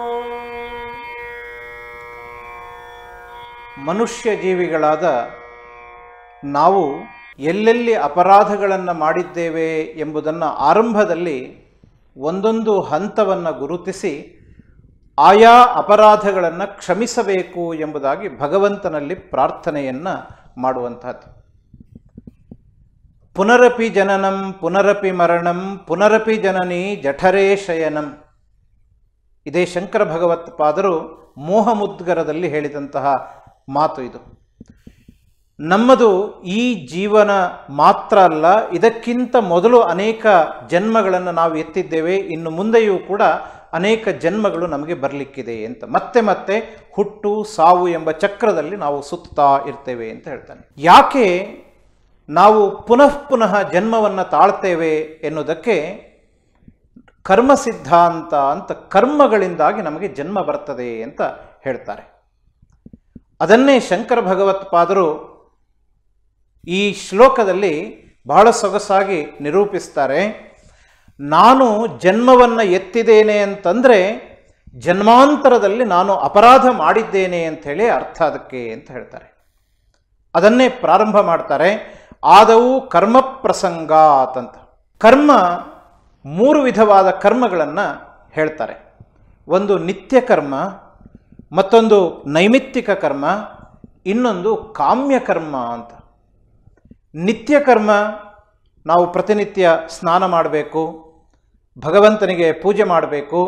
ಮನುಷ್ಯ ಜೀವಿಗಳಾದ ನಾವು ಎಲ್ಲೆಲ್ಲಿ ಅಪರಾಧಗಳನ್ನು ಮಾಡಿದ್ದೇವೆ ಎಂಬುದನ್ನು ಆರಂಭದಲ್ಲಿ ಒಂದೊಂದು ಹಂತವನ್ನು ಗುರುತಿಸಿ ಆಯಾ ಅಪರಾಧಗಳನ್ನು ಕ್ಷಮಿಸಬೇಕು ಎಂಬುದಾಗಿ ಭಗವಂತನಲ್ಲಿ ಪ್ರಾರ್ಥನೆಯನ್ನು ಮಾಡುವಂತಹದ್ದು ಪುನರಪಿ ಜನನಂ ಪುನರಪಿ ಮರಣಂ ಪುನರಪಿ ಜನನಿ ಜಠರೇ ಶಯನಂ ಇದೇ ಶಂಕರ ಭಗವತ್ಪಾದರು ಮೋಹಮುದ್ಗರದಲ್ಲಿ ಹೇಳಿದಂತಹ ಮಾತು ಇದು ನಮ್ಮದು ಈ ಜೀವನ ಮಾತ್ರ ಅಲ್ಲ ಇದಕ್ಕಿಂತ ಮೊದಲು ಅನೇಕ ಜನ್ಮಗಳನ್ನು ನಾವು ಎತ್ತಿದ್ದೇವೆ ಇನ್ನು ಮುಂದೆಯೂ ಕೂಡ ಅನೇಕ ಜನ್ಮಗಳು ನಮಗೆ ಬರಲಿಕ್ಕಿದೆ ಅಂತ ಮತ್ತೆ ಮತ್ತೆ ಹುಟ್ಟು ಸಾವು ಎಂಬ ಚಕ್ರದಲ್ಲಿ ನಾವು ಸುತ್ತಾ ಇರ್ತೇವೆ ಅಂತ ಹೇಳ್ತಾನೆ ಯಾಕೆ ನಾವು ಪುನಃ ಪುನಃ ಜನ್ಮವನ್ನು ತಾಳ್ತೇವೆ ಎನ್ನುವುದಕ್ಕೆ ಕರ್ಮ ಸಿದ್ಧಾಂತ ಅಂತ ಕರ್ಮಗಳಿಂದಾಗಿ ನಮಗೆ ಜನ್ಮ ಬರ್ತದೆ ಅಂತ ಹೇಳ್ತಾರೆ ಅದನ್ನೇ ಶಂಕರ ಭಗವತ್ಪಾದರು ಈ ಶ್ಲೋಕದಲ್ಲಿ ಬಹಳ ಸೊಗಸಾಗಿ ನಿರೂಪಿಸ್ತಾರೆ ನಾನು ಜನ್ಮವನ್ನು ಎತ್ತಿದ್ದೇನೆ ಅಂತಂದರೆ ಜನ್ಮಾಂತರದಲ್ಲಿ ನಾನು ಅಪರಾಧ ಮಾಡಿದ್ದೇನೆ ಅಂಥೇಳಿ ಅರ್ಥ ಅದಕ್ಕೆ ಅಂತ ಹೇಳ್ತಾರೆ ಅದನ್ನೇ ಪ್ರಾರಂಭ ಮಾಡ್ತಾರೆ ಆದವು ಕರ್ಮ ಪ್ರಸಂಗಾತ್ ಅಂತ ಕರ್ಮ ಮೂರು ವಿಧವಾದ ಕರ್ಮಗಳನ್ನು ಹೇಳ್ತಾರೆ ಒಂದು ನಿತ್ಯ ಕರ್ಮ ಮತ್ತೊಂದು ನೈಮಿತ್ತಿಕ ಕರ್ಮ ಇನ್ನೊಂದು ಕಾಮ್ಯ ಕರ್ಮ ಅಂತ ನಿತ್ಯ ಕರ್ಮ ನಾವು ಪ್ರತಿನಿತ್ಯ ಸ್ನಾನ ಮಾಡಬೇಕು ಭಗವಂತನಿಗೆ ಪೂಜೆ ಮಾಡಬೇಕು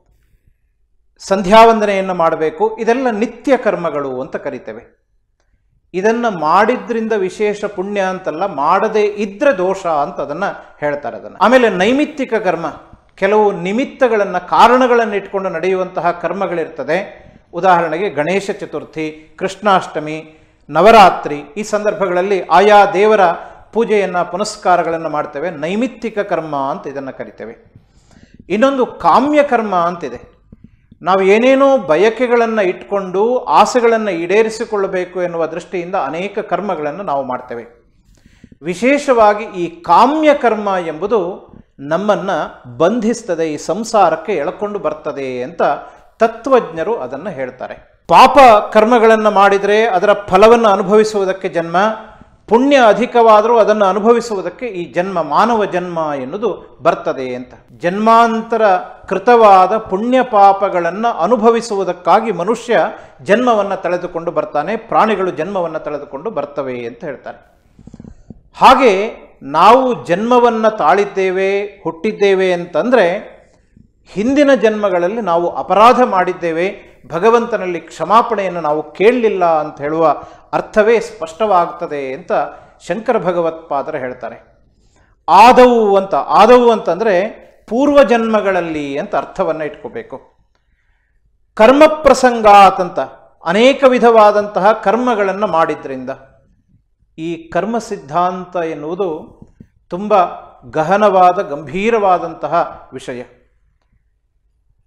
ಸಂಧ್ಯಾವಂದನೆಯನ್ನು ಮಾಡಬೇಕು ಇದೆಲ್ಲ ನಿತ್ಯ ಕರ್ಮಗಳು ಅಂತ ಕರಿತೇವೆ ಇದನ್ನು ಮಾಡಿದ್ರಿಂದ ವಿಶೇಷ ಪುಣ್ಯ ಅಂತಲ್ಲ ಮಾಡದೇ ಇದ್ರೆ ದೋಷ ಅಂತ ಅದನ್ನು ಹೇಳ್ತಾರೆ ಅದನ್ನು ಆಮೇಲೆ ನೈಮಿತ್ತಿಕ ಕರ್ಮ ಕೆಲವು ನಿಮಿತ್ತಗಳನ್ನು ಕಾರಣಗಳನ್ನು ಇಟ್ಕೊಂಡು ನಡೆಯುವಂತಹ ಕರ್ಮಗಳಿರ್ತದೆ ಉದಾಹರಣೆಗೆ ಗಣೇಶ ಚತುರ್ಥಿ ಕೃಷ್ಣಾಷ್ಟಮಿ ನವರಾತ್ರಿ ಈ ಸಂದರ್ಭಗಳಲ್ಲಿ ಆಯಾ ದೇವರ ಪೂಜೆಯನ್ನು ಪುನಸ್ಕಾರಗಳನ್ನು ಮಾಡ್ತೇವೆ ನೈಮಿತ್ತಿಕ ಕರ್ಮ ಅಂತ ಇದನ್ನು ಕರಿತೇವೆ ಇನ್ನೊಂದು ಕಾಮ್ಯ ಕರ್ಮ ಅಂತಿದೆ ನಾವು ಏನೇನೋ ಬಯಕೆಗಳನ್ನು ಇಟ್ಕೊಂಡು ಆಸೆಗಳನ್ನು ಈಡೇರಿಸಿಕೊಳ್ಳಬೇಕು ಎನ್ನುವ ದೃಷ್ಟಿಯಿಂದ ಅನೇಕ ಕರ್ಮಗಳನ್ನು ನಾವು ಮಾಡ್ತೇವೆ ವಿಶೇಷವಾಗಿ ಈ ಕಾಮ್ಯ ಕರ್ಮ ಎಂಬುದು ನಮ್ಮನ್ನು ಬಂಧಿಸ್ತದೆ ಈ ಸಂಸಾರಕ್ಕೆ ಎಳ್ಕೊಂಡು ಬರ್ತದೆ ಅಂತ ತತ್ವಜ್ಞರು ಅದನ್ನು ಹೇಳ್ತಾರೆ ಪಾಪ ಕರ್ಮಗಳನ್ನು ಮಾಡಿದರೆ ಅದರ ಫಲವನ್ನು ಅನುಭವಿಸುವುದಕ್ಕೆ ಜನ್ಮ ಪುಣ್ಯ ಅಧಿಕವಾದರೂ ಅದನ್ನು ಅನುಭವಿಸುವುದಕ್ಕೆ ಈ ಜನ್ಮ ಮಾನವ ಜನ್ಮ ಎನ್ನುವುದು ಬರ್ತದೆ ಅಂತ ಜನ್ಮಾಂತರ ಕೃತವಾದ ಪುಣ್ಯ ಪಾಪಗಳನ್ನು ಅನುಭವಿಸುವುದಕ್ಕಾಗಿ ಮನುಷ್ಯ ಜನ್ಮವನ್ನು ತಳೆದುಕೊಂಡು ಬರ್ತಾನೆ ಪ್ರಾಣಿಗಳು ಜನ್ಮವನ್ನು ತಳೆದುಕೊಂಡು ಬರ್ತವೆ ಅಂತ ಹೇಳ್ತಾರೆ ಹಾಗೆ ನಾವು ಜನ್ಮವನ್ನು ತಾಳಿದ್ದೇವೆ ಹುಟ್ಟಿದ್ದೇವೆ ಅಂತಂದರೆ ಹಿಂದಿನ ಜನ್ಮಗಳಲ್ಲಿ ನಾವು ಅಪರಾಧ ಮಾಡಿದ್ದೇವೆ ಭಗವಂತನಲ್ಲಿ ಕ್ಷಮಾಪಣೆಯನ್ನು ನಾವು ಕೇಳಲಿಲ್ಲ ಅಂತ ಹೇಳುವ ಅರ್ಥವೇ ಸ್ಪಷ್ಟವಾಗ್ತದೆ ಅಂತ ಶಂಕರ ಭಗವತ್ಪಾದರು ಹೇಳ್ತಾರೆ ಆದವು ಅಂತ ಆದವು ಅಂತಂದರೆ ಪೂರ್ವ ಜನ್ಮಗಳಲ್ಲಿ ಅಂತ ಅರ್ಥವನ್ನು ಇಟ್ಕೋಬೇಕು ಕರ್ಮ ಪ್ರಸಂಗಾತ್ ಅಂತ ಅನೇಕ ವಿಧವಾದಂತಹ ಕರ್ಮಗಳನ್ನು ಮಾಡಿದ್ರಿಂದ ಈ ಕರ್ಮ ಸಿದ್ಧಾಂತ ಎನ್ನುವುದು ತುಂಬ ಗಹನವಾದ ಗಂಭೀರವಾದಂತಹ ವಿಷಯ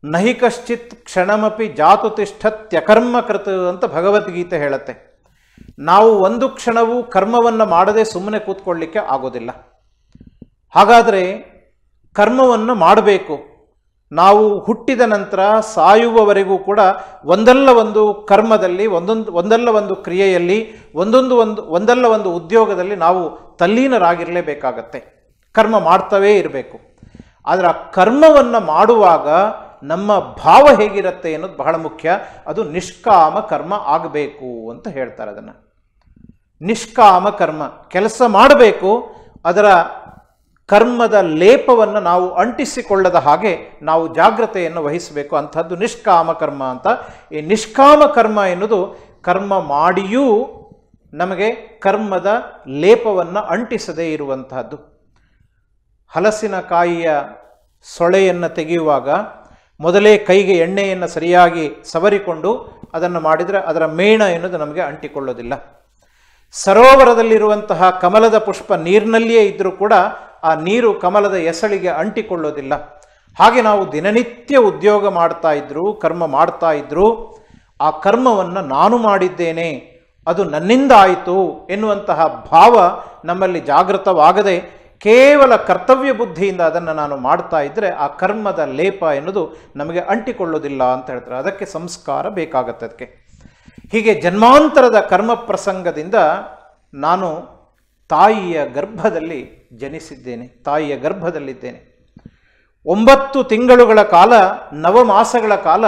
ನಹಿ ಕಶ್ಚಿತ್ ಕ್ಷಣಮಪಿ ಜಾತು ತಿಷ್ಠತ್ಯಕರ್ಮ ಕೃತ ಅಂತ ಭಗವದ್ಗೀತೆ ಹೇಳುತ್ತೆ ನಾವು ಒಂದು ಕ್ಷಣವೂ ಕರ್ಮವನ್ನು ಮಾಡದೆ ಸುಮ್ಮನೆ ಕೂತ್ಕೊಳ್ಳಿಕ್ಕೆ ಆಗೋದಿಲ್ಲ ಹಾಗಾದರೆ ಕರ್ಮವನ್ನು ಮಾಡಬೇಕು ನಾವು ಹುಟ್ಟಿದ ನಂತರ ಸಾಯುವವರೆಗೂ ಕೂಡ ಒಂದಲ್ಲ ಒಂದು ಕರ್ಮದಲ್ಲಿ ಒಂದೊಂದು ಒಂದಲ್ಲ ಒಂದು ಕ್ರಿಯೆಯಲ್ಲಿ ಒಂದೊಂದು ಒಂದು ಒಂದಲ್ಲ ಒಂದು ಉದ್ಯೋಗದಲ್ಲಿ ನಾವು ತಲ್ಲೀನರಾಗಿರಲೇಬೇಕಾಗತ್ತೆ ಕರ್ಮ ಮಾಡ್ತವೇ ಇರಬೇಕು ಆದರೆ ಆ ಕರ್ಮವನ್ನು ಮಾಡುವಾಗ ನಮ್ಮ ಭಾವ ಹೇಗಿರುತ್ತೆ ಅನ್ನೋದು ಬಹಳ ಮುಖ್ಯ ಅದು ನಿಷ್ಕಾಮ ಕರ್ಮ ಆಗಬೇಕು ಅಂತ ಹೇಳ್ತಾರೆ ಅದನ್ನು ನಿಷ್ಕಾಮ ಕರ್ಮ ಕೆಲಸ ಮಾಡಬೇಕು ಅದರ ಕರ್ಮದ ಲೇಪವನ್ನು ನಾವು ಅಂಟಿಸಿಕೊಳ್ಳದ ಹಾಗೆ ನಾವು ಜಾಗ್ರತೆಯನ್ನು ವಹಿಸಬೇಕು ಅಂಥದ್ದು ನಿಷ್ಕಾಮ ಕರ್ಮ ಅಂತ ಈ ನಿಷ್ಕಾಮ ಕರ್ಮ ಎನ್ನುವುದು ಕರ್ಮ ಮಾಡಿಯೂ ನಮಗೆ ಕರ್ಮದ ಲೇಪವನ್ನು ಅಂಟಿಸದೇ ಇರುವಂತಹದ್ದು ಹಲಸಿನಕಾಯಿಯ ಸೊಳೆಯನ್ನು ತೆಗೆಯುವಾಗ ಮೊದಲೇ ಕೈಗೆ ಎಣ್ಣೆಯನ್ನು ಸರಿಯಾಗಿ ಸವರಿಕೊಂಡು ಅದನ್ನು ಮಾಡಿದರೆ ಅದರ ಮೇಣ ಎನ್ನುವುದು ನಮಗೆ ಅಂಟಿಕೊಳ್ಳೋದಿಲ್ಲ ಸರೋವರದಲ್ಲಿರುವಂತಹ ಕಮಲದ ಪುಷ್ಪ ನೀರಿನಲ್ಲಿಯೇ ಇದ್ದರೂ ಕೂಡ ಆ ನೀರು ಕಮಲದ ಎಸಳಿಗೆ ಅಂಟಿಕೊಳ್ಳೋದಿಲ್ಲ ಹಾಗೆ ನಾವು ದಿನನಿತ್ಯ ಉದ್ಯೋಗ ಮಾಡ್ತಾ ಇದ್ರು ಕರ್ಮ ಮಾಡ್ತಾ ಇದ್ರು ಆ ಕರ್ಮವನ್ನು ನಾನು ಮಾಡಿದ್ದೇನೆ ಅದು ನನ್ನಿಂದ ಆಯಿತು ಎನ್ನುವಂತಹ ಭಾವ ನಮ್ಮಲ್ಲಿ ಜಾಗೃತವಾಗದೆ ಕೇವಲ ಕರ್ತವ್ಯ ಬುದ್ಧಿಯಿಂದ ಅದನ್ನು ನಾನು ಮಾಡ್ತಾ ಇದ್ದರೆ ಆ ಕರ್ಮದ ಲೇಪ ಎನ್ನುವುದು ನಮಗೆ ಅಂಟಿಕೊಳ್ಳೋದಿಲ್ಲ ಅಂತ ಹೇಳ್ತಾರೆ ಅದಕ್ಕೆ ಸಂಸ್ಕಾರ ಬೇಕಾಗತ್ತೆ ಅದಕ್ಕೆ ಹೀಗೆ ಜನ್ಮಾಂತರದ ಕರ್ಮ ಪ್ರಸಂಗದಿಂದ ನಾನು ತಾಯಿಯ ಗರ್ಭದಲ್ಲಿ ಜನಿಸಿದ್ದೇನೆ ತಾಯಿಯ ಗರ್ಭದಲ್ಲಿದ್ದೇನೆ ಒಂಬತ್ತು ತಿಂಗಳುಗಳ ಕಾಲ ನವಮಾಸಗಳ ಕಾಲ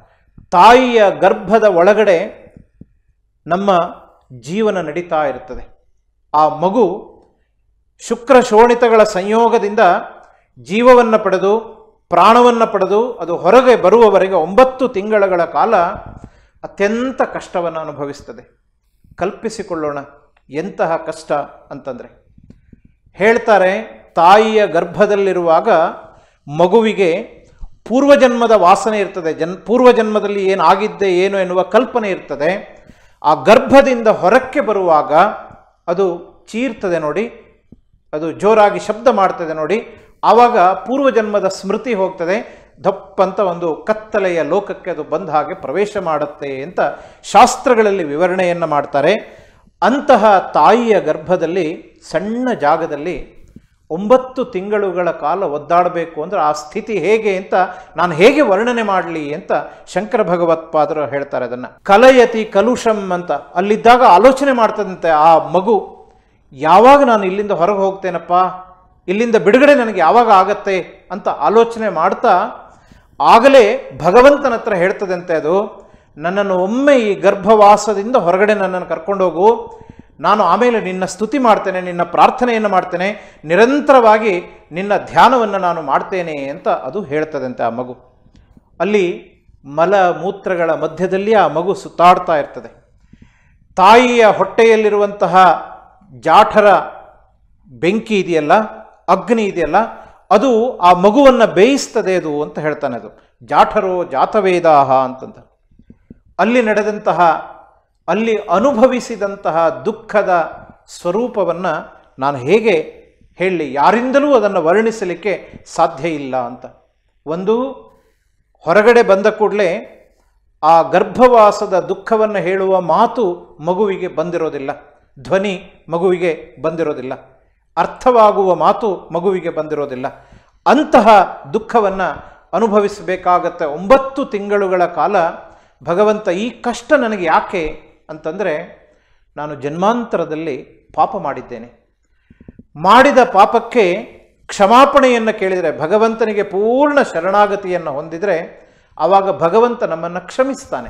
ತಾಯಿಯ ಗರ್ಭದ ಒಳಗಡೆ ನಮ್ಮ ಜೀವನ ನಡೀತಾ ಇರುತ್ತದೆ ಆ ಮಗು ಶುಕ್ರ ಶೋಣಿತಗಳ ಸಂಯೋಗದಿಂದ ಜೀವವನ್ನು ಪಡೆದು ಪ್ರಾಣವನ್ನು ಪಡೆದು ಅದು ಹೊರಗೆ ಬರುವವರೆಗೆ ಒಂಬತ್ತು ತಿಂಗಳ ಕಾಲ ಅತ್ಯಂತ ಕಷ್ಟವನ್ನು ಅನುಭವಿಸ್ತದೆ ಕಲ್ಪಿಸಿಕೊಳ್ಳೋಣ ಎಂತಹ ಕಷ್ಟ ಅಂತಂದರೆ ಹೇಳ್ತಾರೆ ತಾಯಿಯ ಗರ್ಭದಲ್ಲಿರುವಾಗ ಮಗುವಿಗೆ ಪೂರ್ವಜನ್ಮದ ವಾಸನೆ ಇರ್ತದೆ ಜನ್ ಪೂರ್ವಜನ್ಮದಲ್ಲಿ ಏನಾಗಿದ್ದೆ ಏನು ಎನ್ನುವ ಕಲ್ಪನೆ ಇರ್ತದೆ ಆ ಗರ್ಭದಿಂದ ಹೊರಕ್ಕೆ ಬರುವಾಗ ಅದು ಚೀರ್ತದೆ ನೋಡಿ ಅದು ಜೋರಾಗಿ ಶಬ್ದ ಮಾಡ್ತದೆ ನೋಡಿ ಆವಾಗ ಪೂರ್ವಜನ್ಮದ ಸ್ಮೃತಿ ಹೋಗ್ತದೆ ದಪ್ಪಂತ ಒಂದು ಕತ್ತಲೆಯ ಲೋಕಕ್ಕೆ ಅದು ಬಂದ ಹಾಗೆ ಪ್ರವೇಶ ಮಾಡುತ್ತೆ ಅಂತ ಶಾಸ್ತ್ರಗಳಲ್ಲಿ ವಿವರಣೆಯನ್ನು ಮಾಡ್ತಾರೆ ಅಂತಹ ತಾಯಿಯ ಗರ್ಭದಲ್ಲಿ ಸಣ್ಣ ಜಾಗದಲ್ಲಿ ಒಂಬತ್ತು ತಿಂಗಳುಗಳ ಕಾಲ ಒದ್ದಾಡಬೇಕು ಅಂದರೆ ಆ ಸ್ಥಿತಿ ಹೇಗೆ ಅಂತ ನಾನು ಹೇಗೆ ವರ್ಣನೆ ಮಾಡಲಿ ಅಂತ ಶಂಕರ ಭಗವತ್ಪಾದರು ಹೇಳ್ತಾರೆ ಅದನ್ನು ಕಲಯತಿ ಕಲುಷಂ ಅಂತ ಅಲ್ಲಿದ್ದಾಗ ಆಲೋಚನೆ ಮಾಡ್ತದಂತೆ ಆ ಮಗು ಯಾವಾಗ ನಾನು ಇಲ್ಲಿಂದ ಹೊರಗೆ ಹೋಗ್ತೇನಪ್ಪ ಇಲ್ಲಿಂದ ಬಿಡುಗಡೆ ನನಗೆ ಯಾವಾಗ ಆಗತ್ತೆ ಅಂತ ಆಲೋಚನೆ ಮಾಡ್ತಾ ಆಗಲೇ ಭಗವಂತನ ಹತ್ರ ಹೇಳ್ತದಂತೆ ಅದು ನನ್ನನ್ನು ಒಮ್ಮೆ ಈ ಗರ್ಭವಾಸದಿಂದ ಹೊರಗಡೆ ನನ್ನನ್ನು ಕರ್ಕೊಂಡೋಗು ನಾನು ಆಮೇಲೆ ನಿನ್ನ ಸ್ತುತಿ ಮಾಡ್ತೇನೆ ನಿನ್ನ ಪ್ರಾರ್ಥನೆಯನ್ನು ಮಾಡ್ತೇನೆ ನಿರಂತರವಾಗಿ ನಿನ್ನ ಧ್ಯಾನವನ್ನು ನಾನು ಮಾಡ್ತೇನೆ ಅಂತ ಅದು ಹೇಳ್ತದಂತೆ ಆ ಮಗು ಅಲ್ಲಿ ಮಲ ಮೂತ್ರಗಳ ಮಧ್ಯದಲ್ಲಿ ಆ ಮಗು ಸುತ್ತಾಡ್ತಾ ಇರ್ತದೆ ತಾಯಿಯ ಹೊಟ್ಟೆಯಲ್ಲಿರುವಂತಹ ಜಾಠರ ಬೆಂಕಿ ಇದೆಯಲ್ಲ ಅಗ್ನಿ ಇದೆಯಲ್ಲ ಅದು ಆ ಮಗುವನ್ನು ಬೇಯಿಸ್ತದೆ ಅದು ಅಂತ ಹೇಳ್ತಾನೆ ಅದು ಜಾಠರೋ ಜಾತವೇದಾಹ ಅಂತಂತ ಅಲ್ಲಿ ನಡೆದಂತಹ ಅಲ್ಲಿ ಅನುಭವಿಸಿದಂತಹ ದುಃಖದ ಸ್ವರೂಪವನ್ನು ನಾನು ಹೇಗೆ ಹೇಳಲಿ ಯಾರಿಂದಲೂ ಅದನ್ನು ವರ್ಣಿಸಲಿಕ್ಕೆ ಸಾಧ್ಯ ಇಲ್ಲ ಅಂತ ಒಂದು ಹೊರಗಡೆ ಬಂದ ಕೂಡಲೇ ಆ ಗರ್ಭವಾಸದ ದುಃಖವನ್ನು ಹೇಳುವ ಮಾತು ಮಗುವಿಗೆ ಬಂದಿರೋದಿಲ್ಲ ಧ್ವನಿ ಮಗುವಿಗೆ ಬಂದಿರೋದಿಲ್ಲ ಅರ್ಥವಾಗುವ ಮಾತು ಮಗುವಿಗೆ ಬಂದಿರೋದಿಲ್ಲ ಅಂತಹ ದುಃಖವನ್ನು ಅನುಭವಿಸಬೇಕಾಗತ್ತೆ ಒಂಬತ್ತು ತಿಂಗಳುಗಳ ಕಾಲ ಭಗವಂತ ಈ ಕಷ್ಟ ನನಗೆ ಯಾಕೆ ಅಂತಂದರೆ ನಾನು ಜನ್ಮಾಂತರದಲ್ಲಿ ಪಾಪ ಮಾಡಿದ್ದೇನೆ ಮಾಡಿದ ಪಾಪಕ್ಕೆ ಕ್ಷಮಾಪಣೆಯನ್ನು ಕೇಳಿದರೆ ಭಗವಂತನಿಗೆ ಪೂರ್ಣ ಶರಣಾಗತಿಯನ್ನು ಹೊಂದಿದರೆ ಆವಾಗ ಭಗವಂತ ನಮ್ಮನ್ನು ಕ್ಷಮಿಸ್ತಾನೆ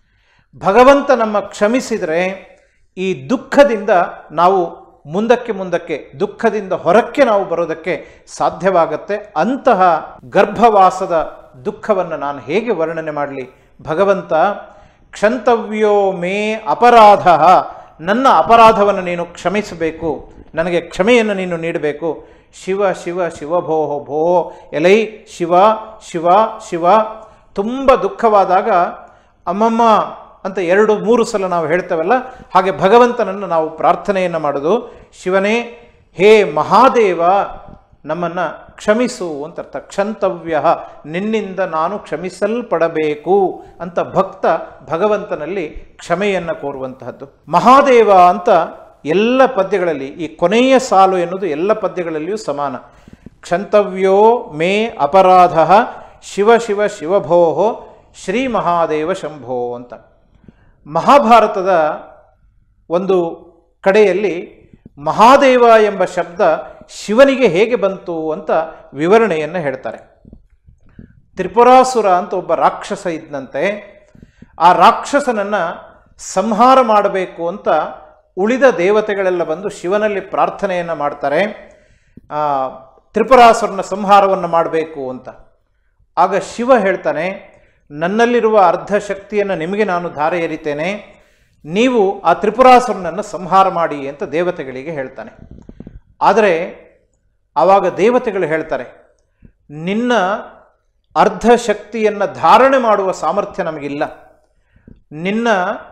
ಭಗವಂತ ನಮ್ಮ ಕ್ಷಮಿಸಿದರೆ ಈ ದುಃಖದಿಂದ ನಾವು ಮುಂದಕ್ಕೆ ಮುಂದಕ್ಕೆ ದುಃಖದಿಂದ ಹೊರಕ್ಕೆ ನಾವು ಬರೋದಕ್ಕೆ ಸಾಧ್ಯವಾಗತ್ತೆ ಅಂತಹ ಗರ್ಭವಾಸದ ದುಃಖವನ್ನು ನಾನು ಹೇಗೆ ವರ್ಣನೆ ಮಾಡಲಿ ಭಗವಂತ ಕ್ಷಂತವ್ಯೋ ಮೇ ಅಪರಾಧ ನನ್ನ ಅಪರಾಧವನ್ನು ನೀನು ಕ್ಷಮಿಸಬೇಕು ನನಗೆ ಕ್ಷಮೆಯನ್ನು ನೀನು ನೀಡಬೇಕು ಶಿವ ಶಿವ ಶಿವಭೋ ಭೋ ಎಲೈ ಶಿವ ಶಿವ ಶಿವ ತುಂಬ ದುಃಖವಾದಾಗ ಅಮ್ಮಮ್ಮ ಅಂತ ಎರಡು ಮೂರು ಸಲ ನಾವು ಹೇಳ್ತೇವಲ್ಲ ಹಾಗೆ ಭಗವಂತನನ್ನು ನಾವು ಪ್ರಾರ್ಥನೆಯನ್ನು ಮಾಡೋದು ಶಿವನೇ ಹೇ ಮಹಾದೇವ ನಮ್ಮನ್ನು ಕ್ಷಮಿಸು ಅಂತ ಅರ್ಥ ಕ್ಷಂತವ್ಯ ನಿನ್ನಿಂದ ನಾನು ಕ್ಷಮಿಸಲ್ಪಡಬೇಕು ಅಂತ ಭಕ್ತ ಭಗವಂತನಲ್ಲಿ ಕ್ಷಮೆಯನ್ನು ಕೋರುವಂತಹದ್ದು ಮಹಾದೇವ ಅಂತ ಎಲ್ಲ ಪದ್ಯಗಳಲ್ಲಿ ಈ ಕೊನೆಯ ಸಾಲು ಎನ್ನುವುದು ಎಲ್ಲ ಪದ್ಯಗಳಲ್ಲಿಯೂ ಸಮಾನ ಕ್ಷಂತವ್ಯೋ ಮೇ ಅಪರಾಧ ಶಿವ ಶಿವ ಶಿವಭೋ ಶ್ರೀ ಮಹಾದೇವ ಶಂಭೋ ಅಂತ ಮಹಾಭಾರತದ ಒಂದು ಕಡೆಯಲ್ಲಿ ಮಹಾದೇವ ಎಂಬ ಶಬ್ದ ಶಿವನಿಗೆ ಹೇಗೆ ಬಂತು ಅಂತ ವಿವರಣೆಯನ್ನು ಹೇಳ್ತಾರೆ ತ್ರಿಪುರಾಸುರ ಅಂತ ಒಬ್ಬ ರಾಕ್ಷಸ ಇದ್ದಂತೆ ಆ ರಾಕ್ಷಸನನ್ನು ಸಂಹಾರ ಮಾಡಬೇಕು ಅಂತ ಉಳಿದ ದೇವತೆಗಳೆಲ್ಲ ಬಂದು ಶಿವನಲ್ಲಿ ಪ್ರಾರ್ಥನೆಯನ್ನು ಮಾಡ್ತಾರೆ ಆ, ತ್ರಿಪುರಾಸುರನ ಸಂಹಾರವನ್ನು ಮಾಡಬೇಕು ಅಂತ ಆಗ ಶಿವ ಹೇಳ್ತಾನೆ ನನ್ನಲ್ಲಿರುವ ಅರ್ಧ ಶಕ್ತಿಯನ್ನು ನಿಮಗೆ ನಾನು ಧಾರೆ ಎರಿತೇನೆ ನೀವು ಆ ತ್ರಿಪುರಾಸುರನನ್ನು ಸಂಹಾರ ಮಾಡಿ ಅಂತ ದೇವತೆಗಳಿಗೆ ಹೇಳ್ತಾನೆ ಆದರೆ ಆವಾಗ ದೇವತೆಗಳು ಹೇಳ್ತಾರೆ ನಿನ್ನ ಅರ್ಧ ಶಕ್ತಿಯನ್ನು ಧಾರಣೆ ಮಾಡುವ ಸಾಮರ್ಥ್ಯ ನಮಗಿಲ್ಲ ನಿನ್ನ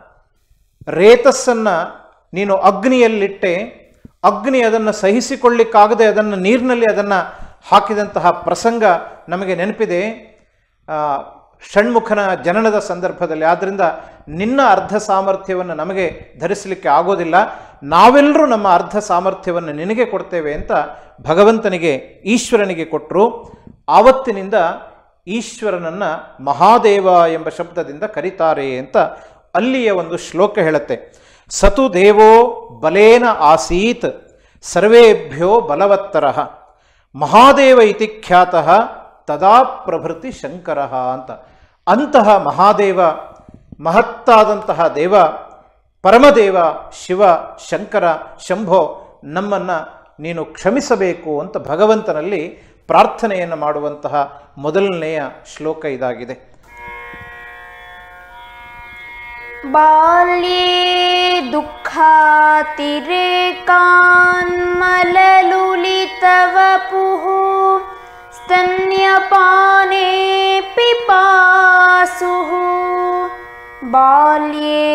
ರೇತಸ್ಸನ್ನು ನೀನು ಅಗ್ನಿಯಲ್ಲಿಟ್ಟೆ ಅಗ್ನಿ ಅದನ್ನು ಸಹಿಸಿಕೊಳ್ಳಿಕ್ಕಾಗದೆ ಅದನ್ನು ನೀರಿನಲ್ಲಿ ಅದನ್ನು ಹಾಕಿದಂತಹ ಪ್ರಸಂಗ ನಮಗೆ ನೆನಪಿದೆ ಆ, ಷಣ್ಮುಖನ ಜನನದ ಸಂದರ್ಭದಲ್ಲಿ ಆದ್ದರಿಂದ ನಿನ್ನ ಅರ್ಧ ಸಾಮರ್ಥ್ಯವನ್ನು ನಮಗೆ ಧರಿಸಲಿಕ್ಕೆ ಆಗೋದಿಲ್ಲ ನಾವೆಲ್ಲರೂ ನಮ್ಮ ಅರ್ಧ ಸಾಮರ್ಥ್ಯವನ್ನು ನಿನಗೆ ಕೊಡ್ತೇವೆ ಅಂತ ಭಗವಂತನಿಗೆ ಈಶ್ವರನಿಗೆ ಕೊಟ್ಟರು ಆವತ್ತಿನಿಂದ ಈಶ್ವರನನ್ನು ಮಹಾದೇವ ಎಂಬ ಶಬ್ದದಿಂದ ಕರೀತಾರೆ ಅಂತ ಅಲ್ಲಿಯ ಒಂದು ಶ್ಲೋಕ ಹೇಳುತ್ತೆ ಸತು ದೇವೋ ಬಲೇನ ಆಸೀತ್ ಸರ್ವೇಭ್ಯೋ ಬಲವತ್ತರ ಮಹಾದೇವ ಇತಿ ಖ್ಯಾತಃ ತದಾ ಪ್ರಭೃತಿ ಶಂಕರ ಅಂತ ಅಂತಹ ಮಹಾದೇವ ಮಹತ್ತಾದಂತಹ ದೇವ ಪರಮದೇವ ಶಿವ ಶಂಕರ ಶಂಭೋ ನಮ್ಮನ್ನು ನೀನು ಕ್ಷಮಿಸಬೇಕು ಅಂತ ಭಗವಂತನಲ್ಲಿ ಪ್ರಾರ್ಥನೆಯನ್ನು ಮಾಡುವಂತಹ ಮೊದಲನೆಯ ಶ್ಲೋಕ ಇದಾಗಿದೆ बाल्ये दुःखातिरेकान्मललुलितवपुः स्तन्यपाने पिपासुः बाल्ये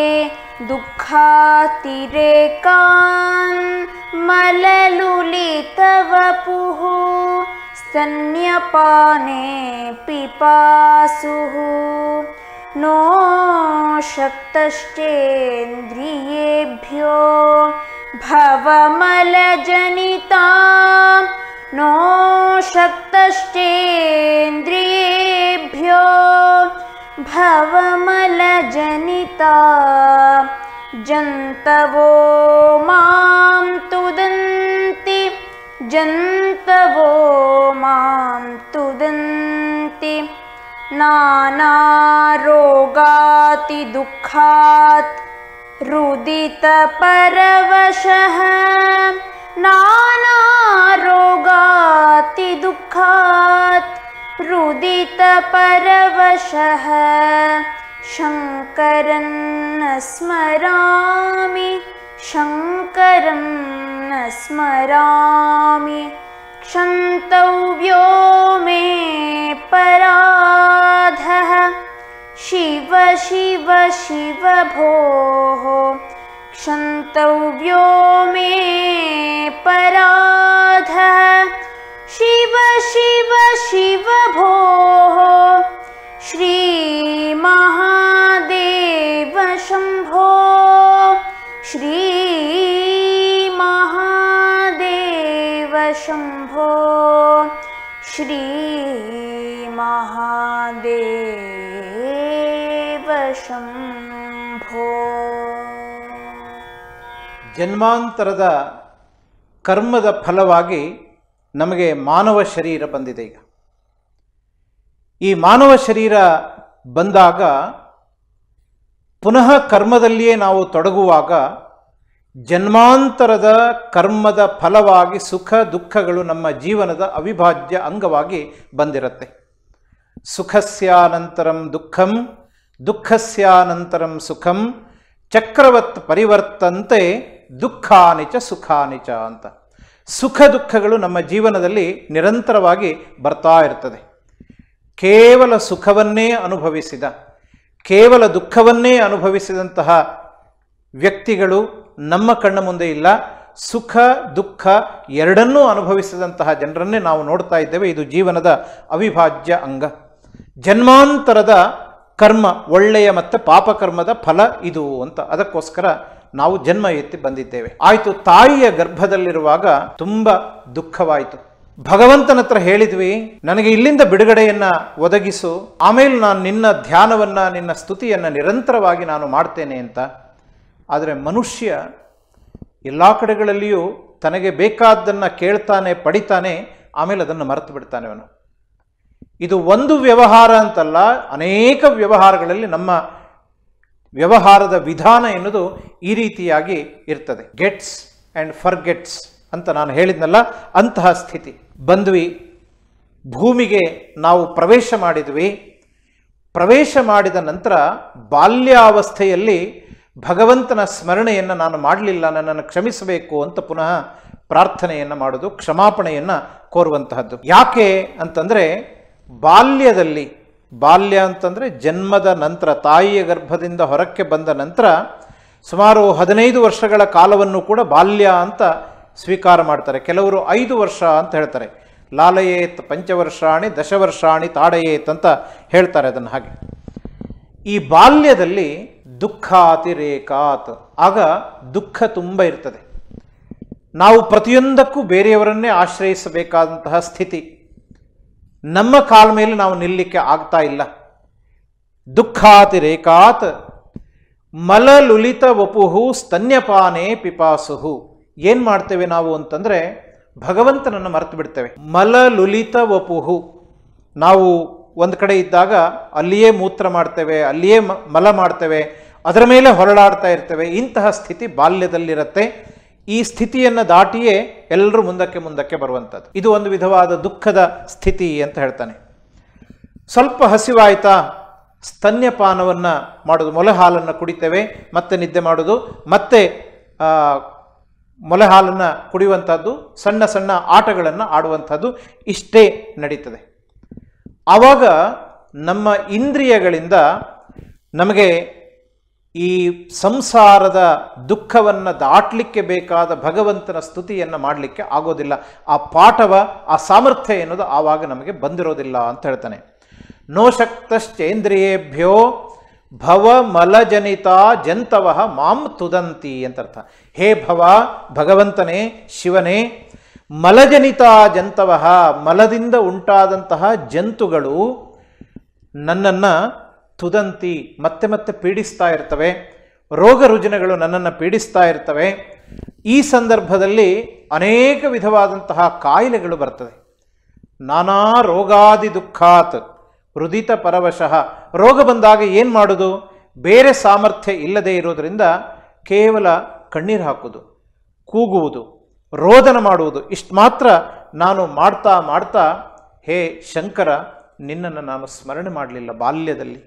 दुःखातिरेकान्मललुलितवपुः स्तन्यपाने पिपासुः नो शक्तश्चेन्द्रियेभ्यो भवमलजनिता नो शक्तश्चेन्द्रियेभ्यो भवमलजनिता जन्तवो मां तुदन्ति जन्तवो मां तुदन्ति नानारोगातिदुःखात् रुदितपरवशः नानारोगातिदुःखात् रुदितपरवशः शङ्करं न स्मरामि शङ्करं न स्मरामि क्षन्तव्यो मे पराधः शिव शिव शिव भोः क्षन्तव्यो मे पराधः शिव शिव शिव भोः श्रीमहादेव शम्भो श्रीमहादेव शम्भो श्रीमहादेव शम्भो ಜನ್ಮಾಂತರದ ಕರ್ಮದ ಫಲವಾಗಿ ನಮಗೆ ಮಾನವ ಶರೀರ ಬಂದಿದೆ ಈಗ ಈ ಮಾನವ ಶರೀರ ಬಂದಾಗ ಪುನಃ ಕರ್ಮದಲ್ಲಿಯೇ ನಾವು ತೊಡಗುವಾಗ ಜನ್ಮಾಂತರದ ಕರ್ಮದ ಫಲವಾಗಿ ಸುಖ ದುಃಖಗಳು ನಮ್ಮ ಜೀವನದ ಅವಿಭಾಜ್ಯ ಅಂಗವಾಗಿ ಬಂದಿರುತ್ತೆ ಸುಖಸ್ಯಾನಂತರಂ ದುಃಖಂ ದುಃಖಸ್ಯಾನಂತರಂ ಸುಖಂ ಚಕ್ರವತ್ ಪರಿವರ್ತಂತೆ ದುಃಖಾನಿ ಚ ಸುಖಾನಿ ಚ ಅಂತ ಸುಖ ದುಃಖಗಳು ನಮ್ಮ ಜೀವನದಲ್ಲಿ ನಿರಂತರವಾಗಿ ಬರ್ತಾ ಇರ್ತದೆ ಕೇವಲ ಸುಖವನ್ನೇ ಅನುಭವಿಸಿದ ಕೇವಲ ದುಃಖವನ್ನೇ ಅನುಭವಿಸಿದಂತಹ ವ್ಯಕ್ತಿಗಳು ನಮ್ಮ ಕಣ್ಣ ಮುಂದೆ ಇಲ್ಲ ಸುಖ ದುಃಖ ಎರಡನ್ನೂ ಅನುಭವಿಸಿದಂತಹ ಜನರನ್ನೇ ನಾವು ನೋಡ್ತಾ ಇದ್ದೇವೆ ಇದು ಜೀವನದ ಅವಿಭಾಜ್ಯ ಅಂಗ ಜನ್ಮಾಂತರದ ಕರ್ಮ ಒಳ್ಳೆಯ ಮತ್ತು ಪಾಪಕರ್ಮದ ಫಲ ಇದು ಅಂತ ಅದಕ್ಕೋಸ್ಕರ ನಾವು ಜನ್ಮ ಎತ್ತಿ ಬಂದಿದ್ದೇವೆ ಆಯಿತು ತಾಯಿಯ ಗರ್ಭದಲ್ಲಿರುವಾಗ ತುಂಬ ದುಃಖವಾಯಿತು ಭಗವಂತನ ಹತ್ರ ಹೇಳಿದ್ವಿ ನನಗೆ ಇಲ್ಲಿಂದ ಬಿಡುಗಡೆಯನ್ನ ಒದಗಿಸು ಆಮೇಲೆ ನಾನು ನಿನ್ನ ಧ್ಯಾನವನ್ನ ನಿನ್ನ ಸ್ತುತಿಯನ್ನ ನಿರಂತರವಾಗಿ ನಾನು ಮಾಡ್ತೇನೆ ಅಂತ ಆದರೆ ಮನುಷ್ಯ ಎಲ್ಲ ಕಡೆಗಳಲ್ಲಿಯೂ ತನಗೆ ಬೇಕಾದ್ದನ್ನು ಕೇಳ್ತಾನೆ ಪಡಿತಾನೆ ಆಮೇಲೆ ಅದನ್ನು ಮರೆತು ಬಿಡ್ತಾನೆ ಅವನು ಇದು ಒಂದು ವ್ಯವಹಾರ ಅಂತಲ್ಲ ಅನೇಕ ವ್ಯವಹಾರಗಳಲ್ಲಿ ನಮ್ಮ ವ್ಯವಹಾರದ ವಿಧಾನ ಎನ್ನುವುದು ಈ ರೀತಿಯಾಗಿ ಇರ್ತದೆ ಗೆಟ್ಸ್ ಆ್ಯಂಡ್ ಫರ್ಗೆಟ್ಸ್ ಅಂತ ನಾನು ಹೇಳಿದ್ನಲ್ಲ ಅಂತಹ ಸ್ಥಿತಿ ಬಂದ್ವಿ ಭೂಮಿಗೆ ನಾವು ಪ್ರವೇಶ ಮಾಡಿದ್ವಿ ಪ್ರವೇಶ ಮಾಡಿದ ನಂತರ ಬಾಲ್ಯಾವಸ್ಥೆಯಲ್ಲಿ ಭಗವಂತನ ಸ್ಮರಣೆಯನ್ನು ನಾನು ಮಾಡಲಿಲ್ಲ ನನ್ನನ್ನು ಕ್ಷಮಿಸಬೇಕು ಅಂತ ಪುನಃ ಪ್ರಾರ್ಥನೆಯನ್ನು ಮಾಡೋದು ಕ್ಷಮಾಪಣೆಯನ್ನು ಕೋರುವಂತಹದ್ದು ಯಾಕೆ ಅಂತಂದರೆ ಬಾಲ್ಯದಲ್ಲಿ ಬಾಲ್ಯ ಅಂತಂದರೆ ಜನ್ಮದ ನಂತರ ತಾಯಿಯ ಗರ್ಭದಿಂದ ಹೊರಕ್ಕೆ ಬಂದ ನಂತರ ಸುಮಾರು ಹದಿನೈದು ವರ್ಷಗಳ ಕಾಲವನ್ನು ಕೂಡ ಬಾಲ್ಯ ಅಂತ ಸ್ವೀಕಾರ ಮಾಡ್ತಾರೆ ಕೆಲವರು ಐದು ವರ್ಷ ಅಂತ ಹೇಳ್ತಾರೆ ಲಾಲಯೇತ್ ಪಂಚವರ್ಷಾಣಿ ದಶವರ್ಷಾಣಿ ತಾಡಯೇತ್ ಅಂತ ಹೇಳ್ತಾರೆ ಅದನ್ನು ಹಾಗೆ ಈ ಬಾಲ್ಯದಲ್ಲಿ ದುಃಖಾತಿರೇಕಾತ್ ಆಗ ದುಃಖ ತುಂಬ ಇರ್ತದೆ ನಾವು ಪ್ರತಿಯೊಂದಕ್ಕೂ ಬೇರೆಯವರನ್ನೇ ಆಶ್ರಯಿಸಬೇಕಾದಂತಹ ಸ್ಥಿತಿ ನಮ್ಮ ಕಾಲ ಮೇಲೆ ನಾವು ನಿಲ್ಲಕ್ಕೆ ಆಗ್ತಾ ಇಲ್ಲ ದುಃಖಾತಿರೇಕಾತ್ ಮಲಲುಲಿತ ವಪುಹು ಸ್ತನ್ಯಪಾನೆ ಪಿಪಾಸುಹು ಏನು ಮಾಡ್ತೇವೆ ನಾವು ಅಂತಂದರೆ ಭಗವಂತನನ್ನು ಮರೆತು ಬಿಡ್ತೇವೆ ಮಲಲುಲಿತ ವಪುಹು ನಾವು ಒಂದು ಕಡೆ ಇದ್ದಾಗ ಅಲ್ಲಿಯೇ ಮೂತ್ರ ಮಾಡ್ತೇವೆ ಅಲ್ಲಿಯೇ ಮ- ಮಲ ಮಾಡ್ತೇವೆ ಅದರ ಮೇಲೆ ಹೊರಳಾಡ್ತಾ ಇರ್ತೇವೆ ಇಂತಹ ಸ್ಥಿತಿ ಬಾಲ್ಯದಲ್ಲಿರುತ್ತೆ ಈ ಸ್ಥಿತಿಯನ್ನು ದಾಟಿಯೇ ಎಲ್ಲರೂ ಮುಂದಕ್ಕೆ ಮುಂದಕ್ಕೆ ಬರುವಂಥದ್ದು ಇದು ಒಂದು ವಿಧವಾದ ದುಃಖದ ಸ್ಥಿತಿ ಅಂತ ಹೇಳ್ತಾನೆ ಸ್ವಲ್ಪ ಹಸಿವಾಯ್ತಾ ಸ್ತನ್ಯಪಾನವನ್ನು ಮಾಡೋದು ಮೊಲೆ ಹಾಲನ್ನು ಕುಡಿತೇವೆ ಮತ್ತೆ ನಿದ್ದೆ ಮಾಡೋದು ಮತ್ತೆ ಆ, ಮೊಲೆ ಹಾಲನ್ನು ಕುಡಿಯುವಂಥದ್ದು ಸಣ್ಣ ಸಣ್ಣ ಆಟಗಳನ್ನು ಆಡುವಂಥದ್ದು ಇಷ್ಟೇ ನಡೀತದೆ ಆವಾಗ ನಮ್ಮ ಇಂದ್ರಿಯಗಳಿಂದ ನಮಗೆ ಈ ಸಂಸಾರದ ದುಃಖವನ್ನು ದಾಟಲಿಕ್ಕೆ ಬೇಕಾದ ಭಗವಂತನ ಸ್ತುತಿಯನ್ನು ಮಾಡಲಿಕ್ಕೆ ಆಗೋದಿಲ್ಲ ಆ ಪಾಠವ ಆ ಸಾಮರ್ಥ್ಯ ಎನ್ನುವುದು ಆವಾಗ ನಮಗೆ ಬಂದಿರೋದಿಲ್ಲ ಅಂತ ಹೇಳ್ತಾನೆ ನೋ ಶಕ್ತಶ್ಚೇಂದ್ರಿಯೇಭ್ಯೋ ಭವ ಮಲಜನಿತ ಜಂತವ ಮಾಂ ತುದಂತಿ ಅಂತ ಅರ್ಥ ಹೇ ಭವ ಭಗವಂತನೇ ಶಿವನೇ ಮಲಜನಿತ ಜಂತವ ಮಲದಿಂದ ಉಂಟಾದಂತಹ ಜಂತುಗಳು ನನ್ನನ್ನು ತುದಂತಿ ಮತ್ತೆ ಮತ್ತೆ ಪೀಡಿಸ್ತಾ ಇರ್ತವೆ ರೋಗ ರುಜಿನಗಳು ನನ್ನನ್ನು ಪೀಡಿಸ್ತಾ ಇರ್ತವೆ ಈ ಸಂದರ್ಭದಲ್ಲಿ ಅನೇಕ ವಿಧವಾದಂತಹ ಕಾಯಿಲೆಗಳು ಬರ್ತದೆ ನಾನಾ ರೋಗಾದಿ ದುಃಖಾತ್ ಹೃದಿತ ಪರವಶಃ ರೋಗ ಬಂದಾಗ ಏನು ಮಾಡೋದು ಬೇರೆ ಸಾಮರ್ಥ್ಯ ಇಲ್ಲದೆ ಇರೋದರಿಂದ ಕೇವಲ ಕಣ್ಣೀರು ಹಾಕುವುದು ಕೂಗುವುದು ರೋದನ ಮಾಡುವುದು ಇಷ್ಟು ಮಾತ್ರ ನಾನು ಮಾಡ್ತಾ ಮಾಡ್ತಾ ಹೇ ಶಂಕರ ನಿನ್ನನ್ನು ನಾನು ಸ್ಮರಣೆ ಮಾಡಲಿಲ್ಲ ಬಾಲ್ಯದಲ್ಲಿ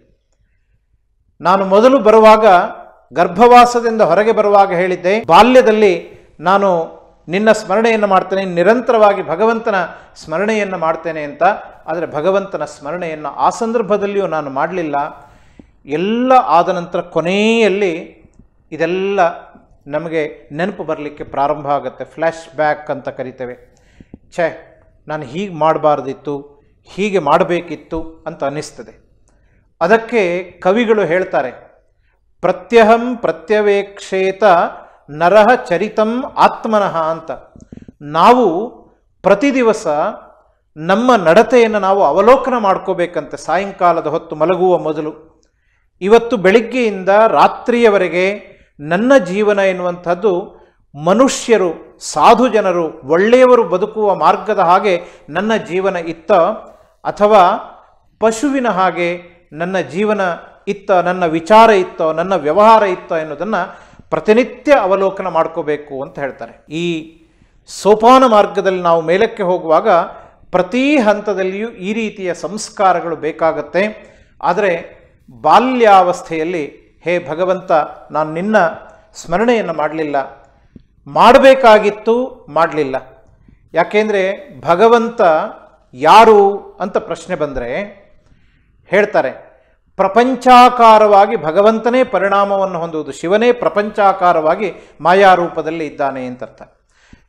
ನಾನು ಮೊದಲು ಬರುವಾಗ ಗರ್ಭವಾಸದಿಂದ ಹೊರಗೆ ಬರುವಾಗ ಹೇಳಿದ್ದೆ ಬಾಲ್ಯದಲ್ಲಿ ನಾನು ನಿನ್ನ ಸ್ಮರಣೆಯನ್ನು ಮಾಡ್ತೇನೆ ನಿರಂತರವಾಗಿ ಭಗವಂತನ ಸ್ಮರಣೆಯನ್ನು ಮಾಡ್ತೇನೆ ಅಂತ ಆದರೆ ಭಗವಂತನ ಸ್ಮರಣೆಯನ್ನು ಆ ಸಂದರ್ಭದಲ್ಲಿಯೂ ನಾನು ಮಾಡಲಿಲ್ಲ ಎಲ್ಲ ಆದ ನಂತರ ಕೊನೆಯಲ್ಲಿ ಇದೆಲ್ಲ ನಮಗೆ ನೆನಪು ಬರಲಿಕ್ಕೆ ಪ್ರಾರಂಭ ಆಗುತ್ತೆ ಫ್ಲ್ಯಾಶ್ ಬ್ಯಾಕ್ ಅಂತ ಕರಿತೇವೆ ಛೇ ನಾನು ಹೀಗೆ ಮಾಡಬಾರ್ದಿತ್ತು ಹೀಗೆ ಮಾಡಬೇಕಿತ್ತು ಅಂತ ಅನ್ನಿಸ್ತದೆ ಅದಕ್ಕೆ ಕವಿಗಳು ಹೇಳ್ತಾರೆ ಪ್ರತ್ಯಹಂ ಪ್ರತ್ಯವೇಕ್ಷೇತ ನರಹ ಚರಿತಂ ಆತ್ಮನಃ ಅಂತ ನಾವು ಪ್ರತಿ ದಿವಸ ನಮ್ಮ ನಡತೆಯನ್ನು ನಾವು ಅವಲೋಕನ ಮಾಡ್ಕೋಬೇಕಂತೆ ಸಾಯಂಕಾಲದ ಹೊತ್ತು ಮಲಗುವ ಮೊದಲು ಇವತ್ತು ಬೆಳಿಗ್ಗೆಯಿಂದ ರಾತ್ರಿಯವರೆಗೆ ನನ್ನ ಜೀವನ ಎನ್ನುವಂಥದ್ದು ಮನುಷ್ಯರು ಸಾಧು ಜನರು ಒಳ್ಳೆಯವರು ಬದುಕುವ ಮಾರ್ಗದ ಹಾಗೆ ನನ್ನ ಜೀವನ ಇತ್ತ ಅಥವಾ ಪಶುವಿನ ಹಾಗೆ ನನ್ನ ಜೀವನ ಇತ್ತ ನನ್ನ ವಿಚಾರ ಇತ್ತೋ ನನ್ನ ವ್ಯವಹಾರ ಇತ್ತೋ ಎನ್ನುವುದನ್ನು ಪ್ರತಿನಿತ್ಯ ಅವಲೋಕನ ಮಾಡ್ಕೋಬೇಕು ಅಂತ ಹೇಳ್ತಾರೆ ಈ ಸೋಪಾನ ಮಾರ್ಗದಲ್ಲಿ ನಾವು ಮೇಲಕ್ಕೆ ಹೋಗುವಾಗ ಪ್ರತಿ ಹಂತದಲ್ಲಿಯೂ ಈ ರೀತಿಯ ಸಂಸ್ಕಾರಗಳು ಬೇಕಾಗತ್ತೆ ಆದರೆ ಬಾಲ್ಯಾವಸ್ಥೆಯಲ್ಲಿ ಹೇ ಭಗವಂತ ನಾನು ನಿನ್ನ ಸ್ಮರಣೆಯನ್ನು ಮಾಡಲಿಲ್ಲ ಮಾಡಬೇಕಾಗಿತ್ತು ಮಾಡಲಿಲ್ಲ ಯಾಕೆಂದರೆ ಭಗವಂತ ಯಾರು ಅಂತ ಪ್ರಶ್ನೆ ಬಂದರೆ ಹೇಳ್ತಾರೆ ಪ್ರಪಂಚಾಕಾರವಾಗಿ ಭಗವಂತನೇ ಪರಿಣಾಮವನ್ನು ಹೊಂದುವುದು ಶಿವನೇ ಪ್ರಪಂಚಾಕಾರವಾಗಿ ಮಾಯಾರೂಪದಲ್ಲಿ ಇದ್ದಾನೆ ಅಂತ ಅರ್ಥ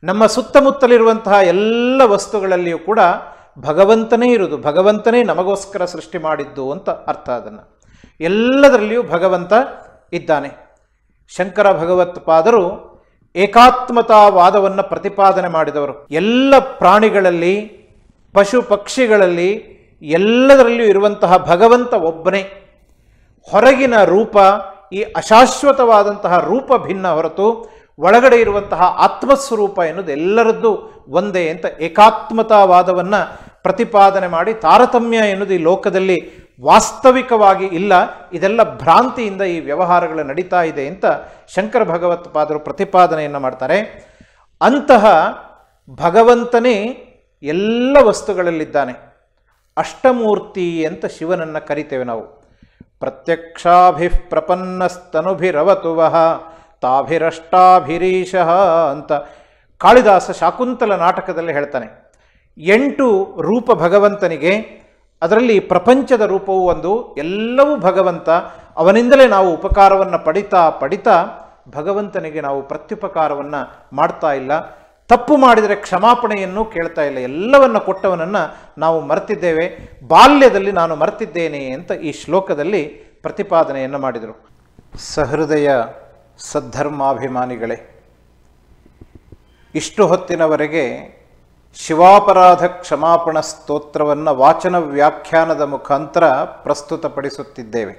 ನಮ್ಮ ಸುತ್ತಮುತ್ತಲಿರುವಂತಹ ಎಲ್ಲ ವಸ್ತುಗಳಲ್ಲಿಯೂ ಕೂಡ ಭಗವಂತನೇ ಇರುವುದು ಭಗವಂತನೇ ನಮಗೋಸ್ಕರ ಸೃಷ್ಟಿ ಮಾಡಿದ್ದು ಅಂತ ಅರ್ಥ ಅದನ್ನು ಎಲ್ಲದರಲ್ಲಿಯೂ ಭಗವಂತ ಇದ್ದಾನೆ ಶಂಕರ ಭಗವತ್ಪಾದರು ಏಕಾತ್ಮತಾವಾದವನ್ನು ಪ್ರತಿಪಾದನೆ ಮಾಡಿದವರು ಎಲ್ಲ ಪ್ರಾಣಿಗಳಲ್ಲಿ ಪಶು ಪಕ್ಷಿಗಳಲ್ಲಿ ಎಲ್ಲದರಲ್ಲಿಯೂ ಇರುವಂತಹ ಭಗವಂತ ಒಬ್ಬನೇ ಹೊರಗಿನ ರೂಪ ಈ ಅಶಾಶ್ವತವಾದಂತಹ ರೂಪ ಭಿನ್ನ ಹೊರತು ಒಳಗಡೆ ಇರುವಂತಹ ಆತ್ಮಸ್ವರೂಪ ಎನ್ನುವುದು ಎಲ್ಲರದ್ದು ಒಂದೇ ಅಂತ ಏಕಾತ್ಮತಾವಾದವನ್ನು ಪ್ರತಿಪಾದನೆ ಮಾಡಿ ತಾರತಮ್ಯ ಎನ್ನುವುದು ಈ ಲೋಕದಲ್ಲಿ ವಾಸ್ತವಿಕವಾಗಿ ಇಲ್ಲ ಇದೆಲ್ಲ ಭ್ರಾಂತಿಯಿಂದ ಈ ವ್ಯವಹಾರಗಳು ನಡೀತಾ ಇದೆ ಅಂತ ಶಂಕರ ಭಗವತ್ಪಾದರು ಪ್ರತಿಪಾದನೆಯನ್ನು ಮಾಡ್ತಾರೆ ಅಂತಹ ಭಗವಂತನೇ ಎಲ್ಲ ವಸ್ತುಗಳಲ್ಲಿದ್ದಾನೆ ಅಷ್ಟಮೂರ್ತಿ ಅಂತ ಶಿವನನ್ನು ಕರಿತೇವೆ ನಾವು ಪ್ರತ್ಯಕ್ಷಾಭಿ ಪ್ರಪನ್ನಸ್ತನುಭಿರವತು ವಹ ತಾಭಿರಷ್ಟಾಭಿರೀಶಃ ಅಂತ ಕಾಳಿದಾಸ ಶಾಕುಂತಲ ನಾಟಕದಲ್ಲಿ ಹೇಳ್ತಾನೆ ಎಂಟು ರೂಪ ಭಗವಂತನಿಗೆ ಅದರಲ್ಲಿ ಪ್ರಪಂಚದ ರೂಪವು ಒಂದು ಎಲ್ಲವೂ ಭಗವಂತ ಅವನಿಂದಲೇ ನಾವು ಉಪಕಾರವನ್ನು ಪಡಿತಾ ಪಡಿತಾ ಭಗವಂತನಿಗೆ ನಾವು ಪ್ರತ್ಯುಪಕಾರವನ್ನು ಮಾಡ್ತಾ ಇಲ್ಲ ತಪ್ಪು ಮಾಡಿದರೆ ಕ್ಷಮಾಪಣೆಯನ್ನು ಕೇಳ್ತಾ ಇಲ್ಲ ಎಲ್ಲವನ್ನ ಕೊಟ್ಟವನನ್ನು ನಾವು ಮರ್ತಿದ್ದೇವೆ ಬಾಲ್ಯದಲ್ಲಿ ನಾನು ಮರ್ತಿದ್ದೇನೆ ಅಂತ ಈ ಶ್ಲೋಕದಲ್ಲಿ ಪ್ರತಿಪಾದನೆಯನ್ನು ಮಾಡಿದರು ಸಹೃದಯ ಸದ್ಧರ್ಮಾಭಿಮಾನಿಗಳೇ ಇಷ್ಟು ಹೊತ್ತಿನವರೆಗೆ ಶಿವಾಪರಾಧ ಕ್ಷಮಾಪಣ ಸ್ತೋತ್ರವನ್ನು ವಾಚನ ವ್ಯಾಖ್ಯಾನದ ಮುಖಾಂತರ ಪ್ರಸ್ತುತಪಡಿಸುತ್ತಿದ್ದೇವೆ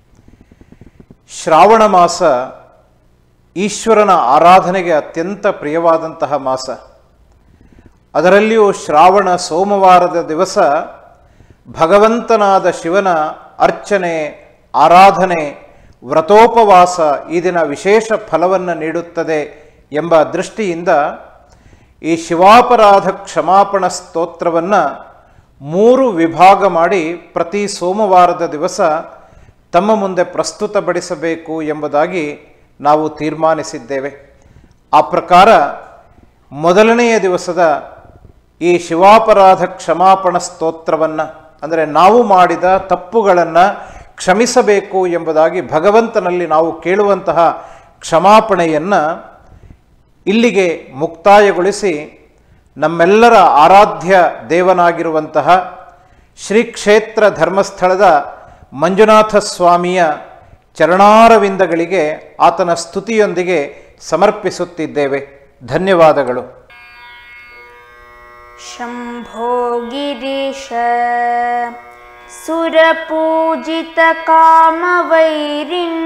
ಶ್ರಾವಣ ಮಾಸ ಈಶ್ವರನ ಆರಾಧನೆಗೆ ಅತ್ಯಂತ ಪ್ರಿಯವಾದಂತಹ ಮಾಸ ಅದರಲ್ಲಿಯೂ ಶ್ರಾವಣ ಸೋಮವಾರದ ದಿವಸ ಭಗವಂತನಾದ ಶಿವನ ಅರ್ಚನೆ ಆರಾಧನೆ ವ್ರತೋಪವಾಸ ಈ ದಿನ ವಿಶೇಷ ಫಲವನ್ನು ನೀಡುತ್ತದೆ ಎಂಬ ದೃಷ್ಟಿಯಿಂದ ಈ ಶಿವಾಪರಾಧ ಕ್ಷಮಾಪಣ ಸ್ತೋತ್ರವನ್ನು ಮೂರು ವಿಭಾಗ ಮಾಡಿ ಪ್ರತಿ ಸೋಮವಾರದ ದಿವಸ ತಮ್ಮ ಮುಂದೆ ಪ್ರಸ್ತುತಪಡಿಸಬೇಕು ಎಂಬುದಾಗಿ ನಾವು ತೀರ್ಮಾನಿಸಿದ್ದೇವೆ ಆ ಪ್ರಕಾರ ಮೊದಲನೆಯ ದಿವಸದ ಈ ಶಿವಾಪರಾಧ ಕ್ಷಮಾಪಣ ಸ್ತೋತ್ರವನ್ನು ಅಂದರೆ ನಾವು ಮಾಡಿದ ತಪ್ಪುಗಳನ್ನು ಕ್ಷಮಿಸಬೇಕು ಎಂಬುದಾಗಿ ಭಗವಂತನಲ್ಲಿ ನಾವು ಕೇಳುವಂತಹ ಕ್ಷಮಾಪಣೆಯನ್ನು ಇಲ್ಲಿಗೆ ಮುಕ್ತಾಯಗೊಳಿಸಿ ನಮ್ಮೆಲ್ಲರ ಆರಾಧ್ಯ ದೇವನಾಗಿರುವಂತಹ ಶ್ರೀ ಕ್ಷೇತ್ರ ಧರ್ಮಸ್ಥಳದ ಮಂಜುನಾಥ ಸ್ವಾಮಿಯ ಚರಣಾರವಿಂದಗಳಿಗೆ ಆತನ ಸ್ತುತಿಯೊಂದಿಗೆ ಸಮರ್ಪಿಸುತ್ತಿದ್ದೇವೆ ಧನ್ಯವಾದಗಳು शम्भो गिरीश सुरपूजितकामवैरिन्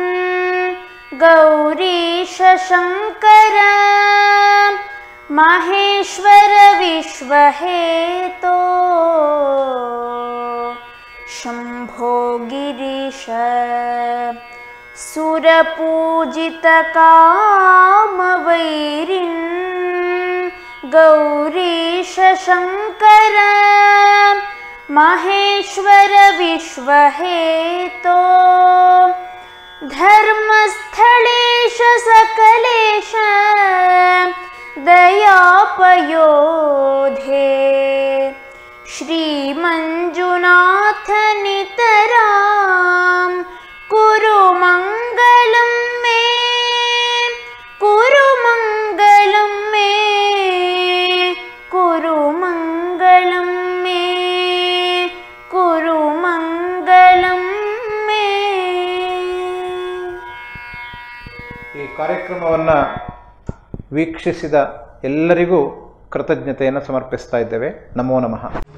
गौरीश शङ्कर माहेश्वर विश्वहेतो शम्भो गिरीश सुरपूजितकामवैरिन् गौरीश शङ्कर माहेश्वर विश्वहेतो धर्मस्थलेश सकलेश दयापयोधे श्रीमञ्जुनाथ नितरां कुरु मङ्गलं मे कुरु मङ्गलं मे कुरु मङ्गलं मे कुरु मङ्गलं मे ಈ ಕಾರ್ಯಕ್ರಮವನ್ನು ವೀಕ್ಷಿಸಿದ ಎಲ್ಲರಿಗೂ ಕೃತಜ್ಞತೆಯನ್ನು ಸಮರ್ಪಿಸ್ತಾ ಇದ್ದೇವೆ ನಮೋ ನಮಃ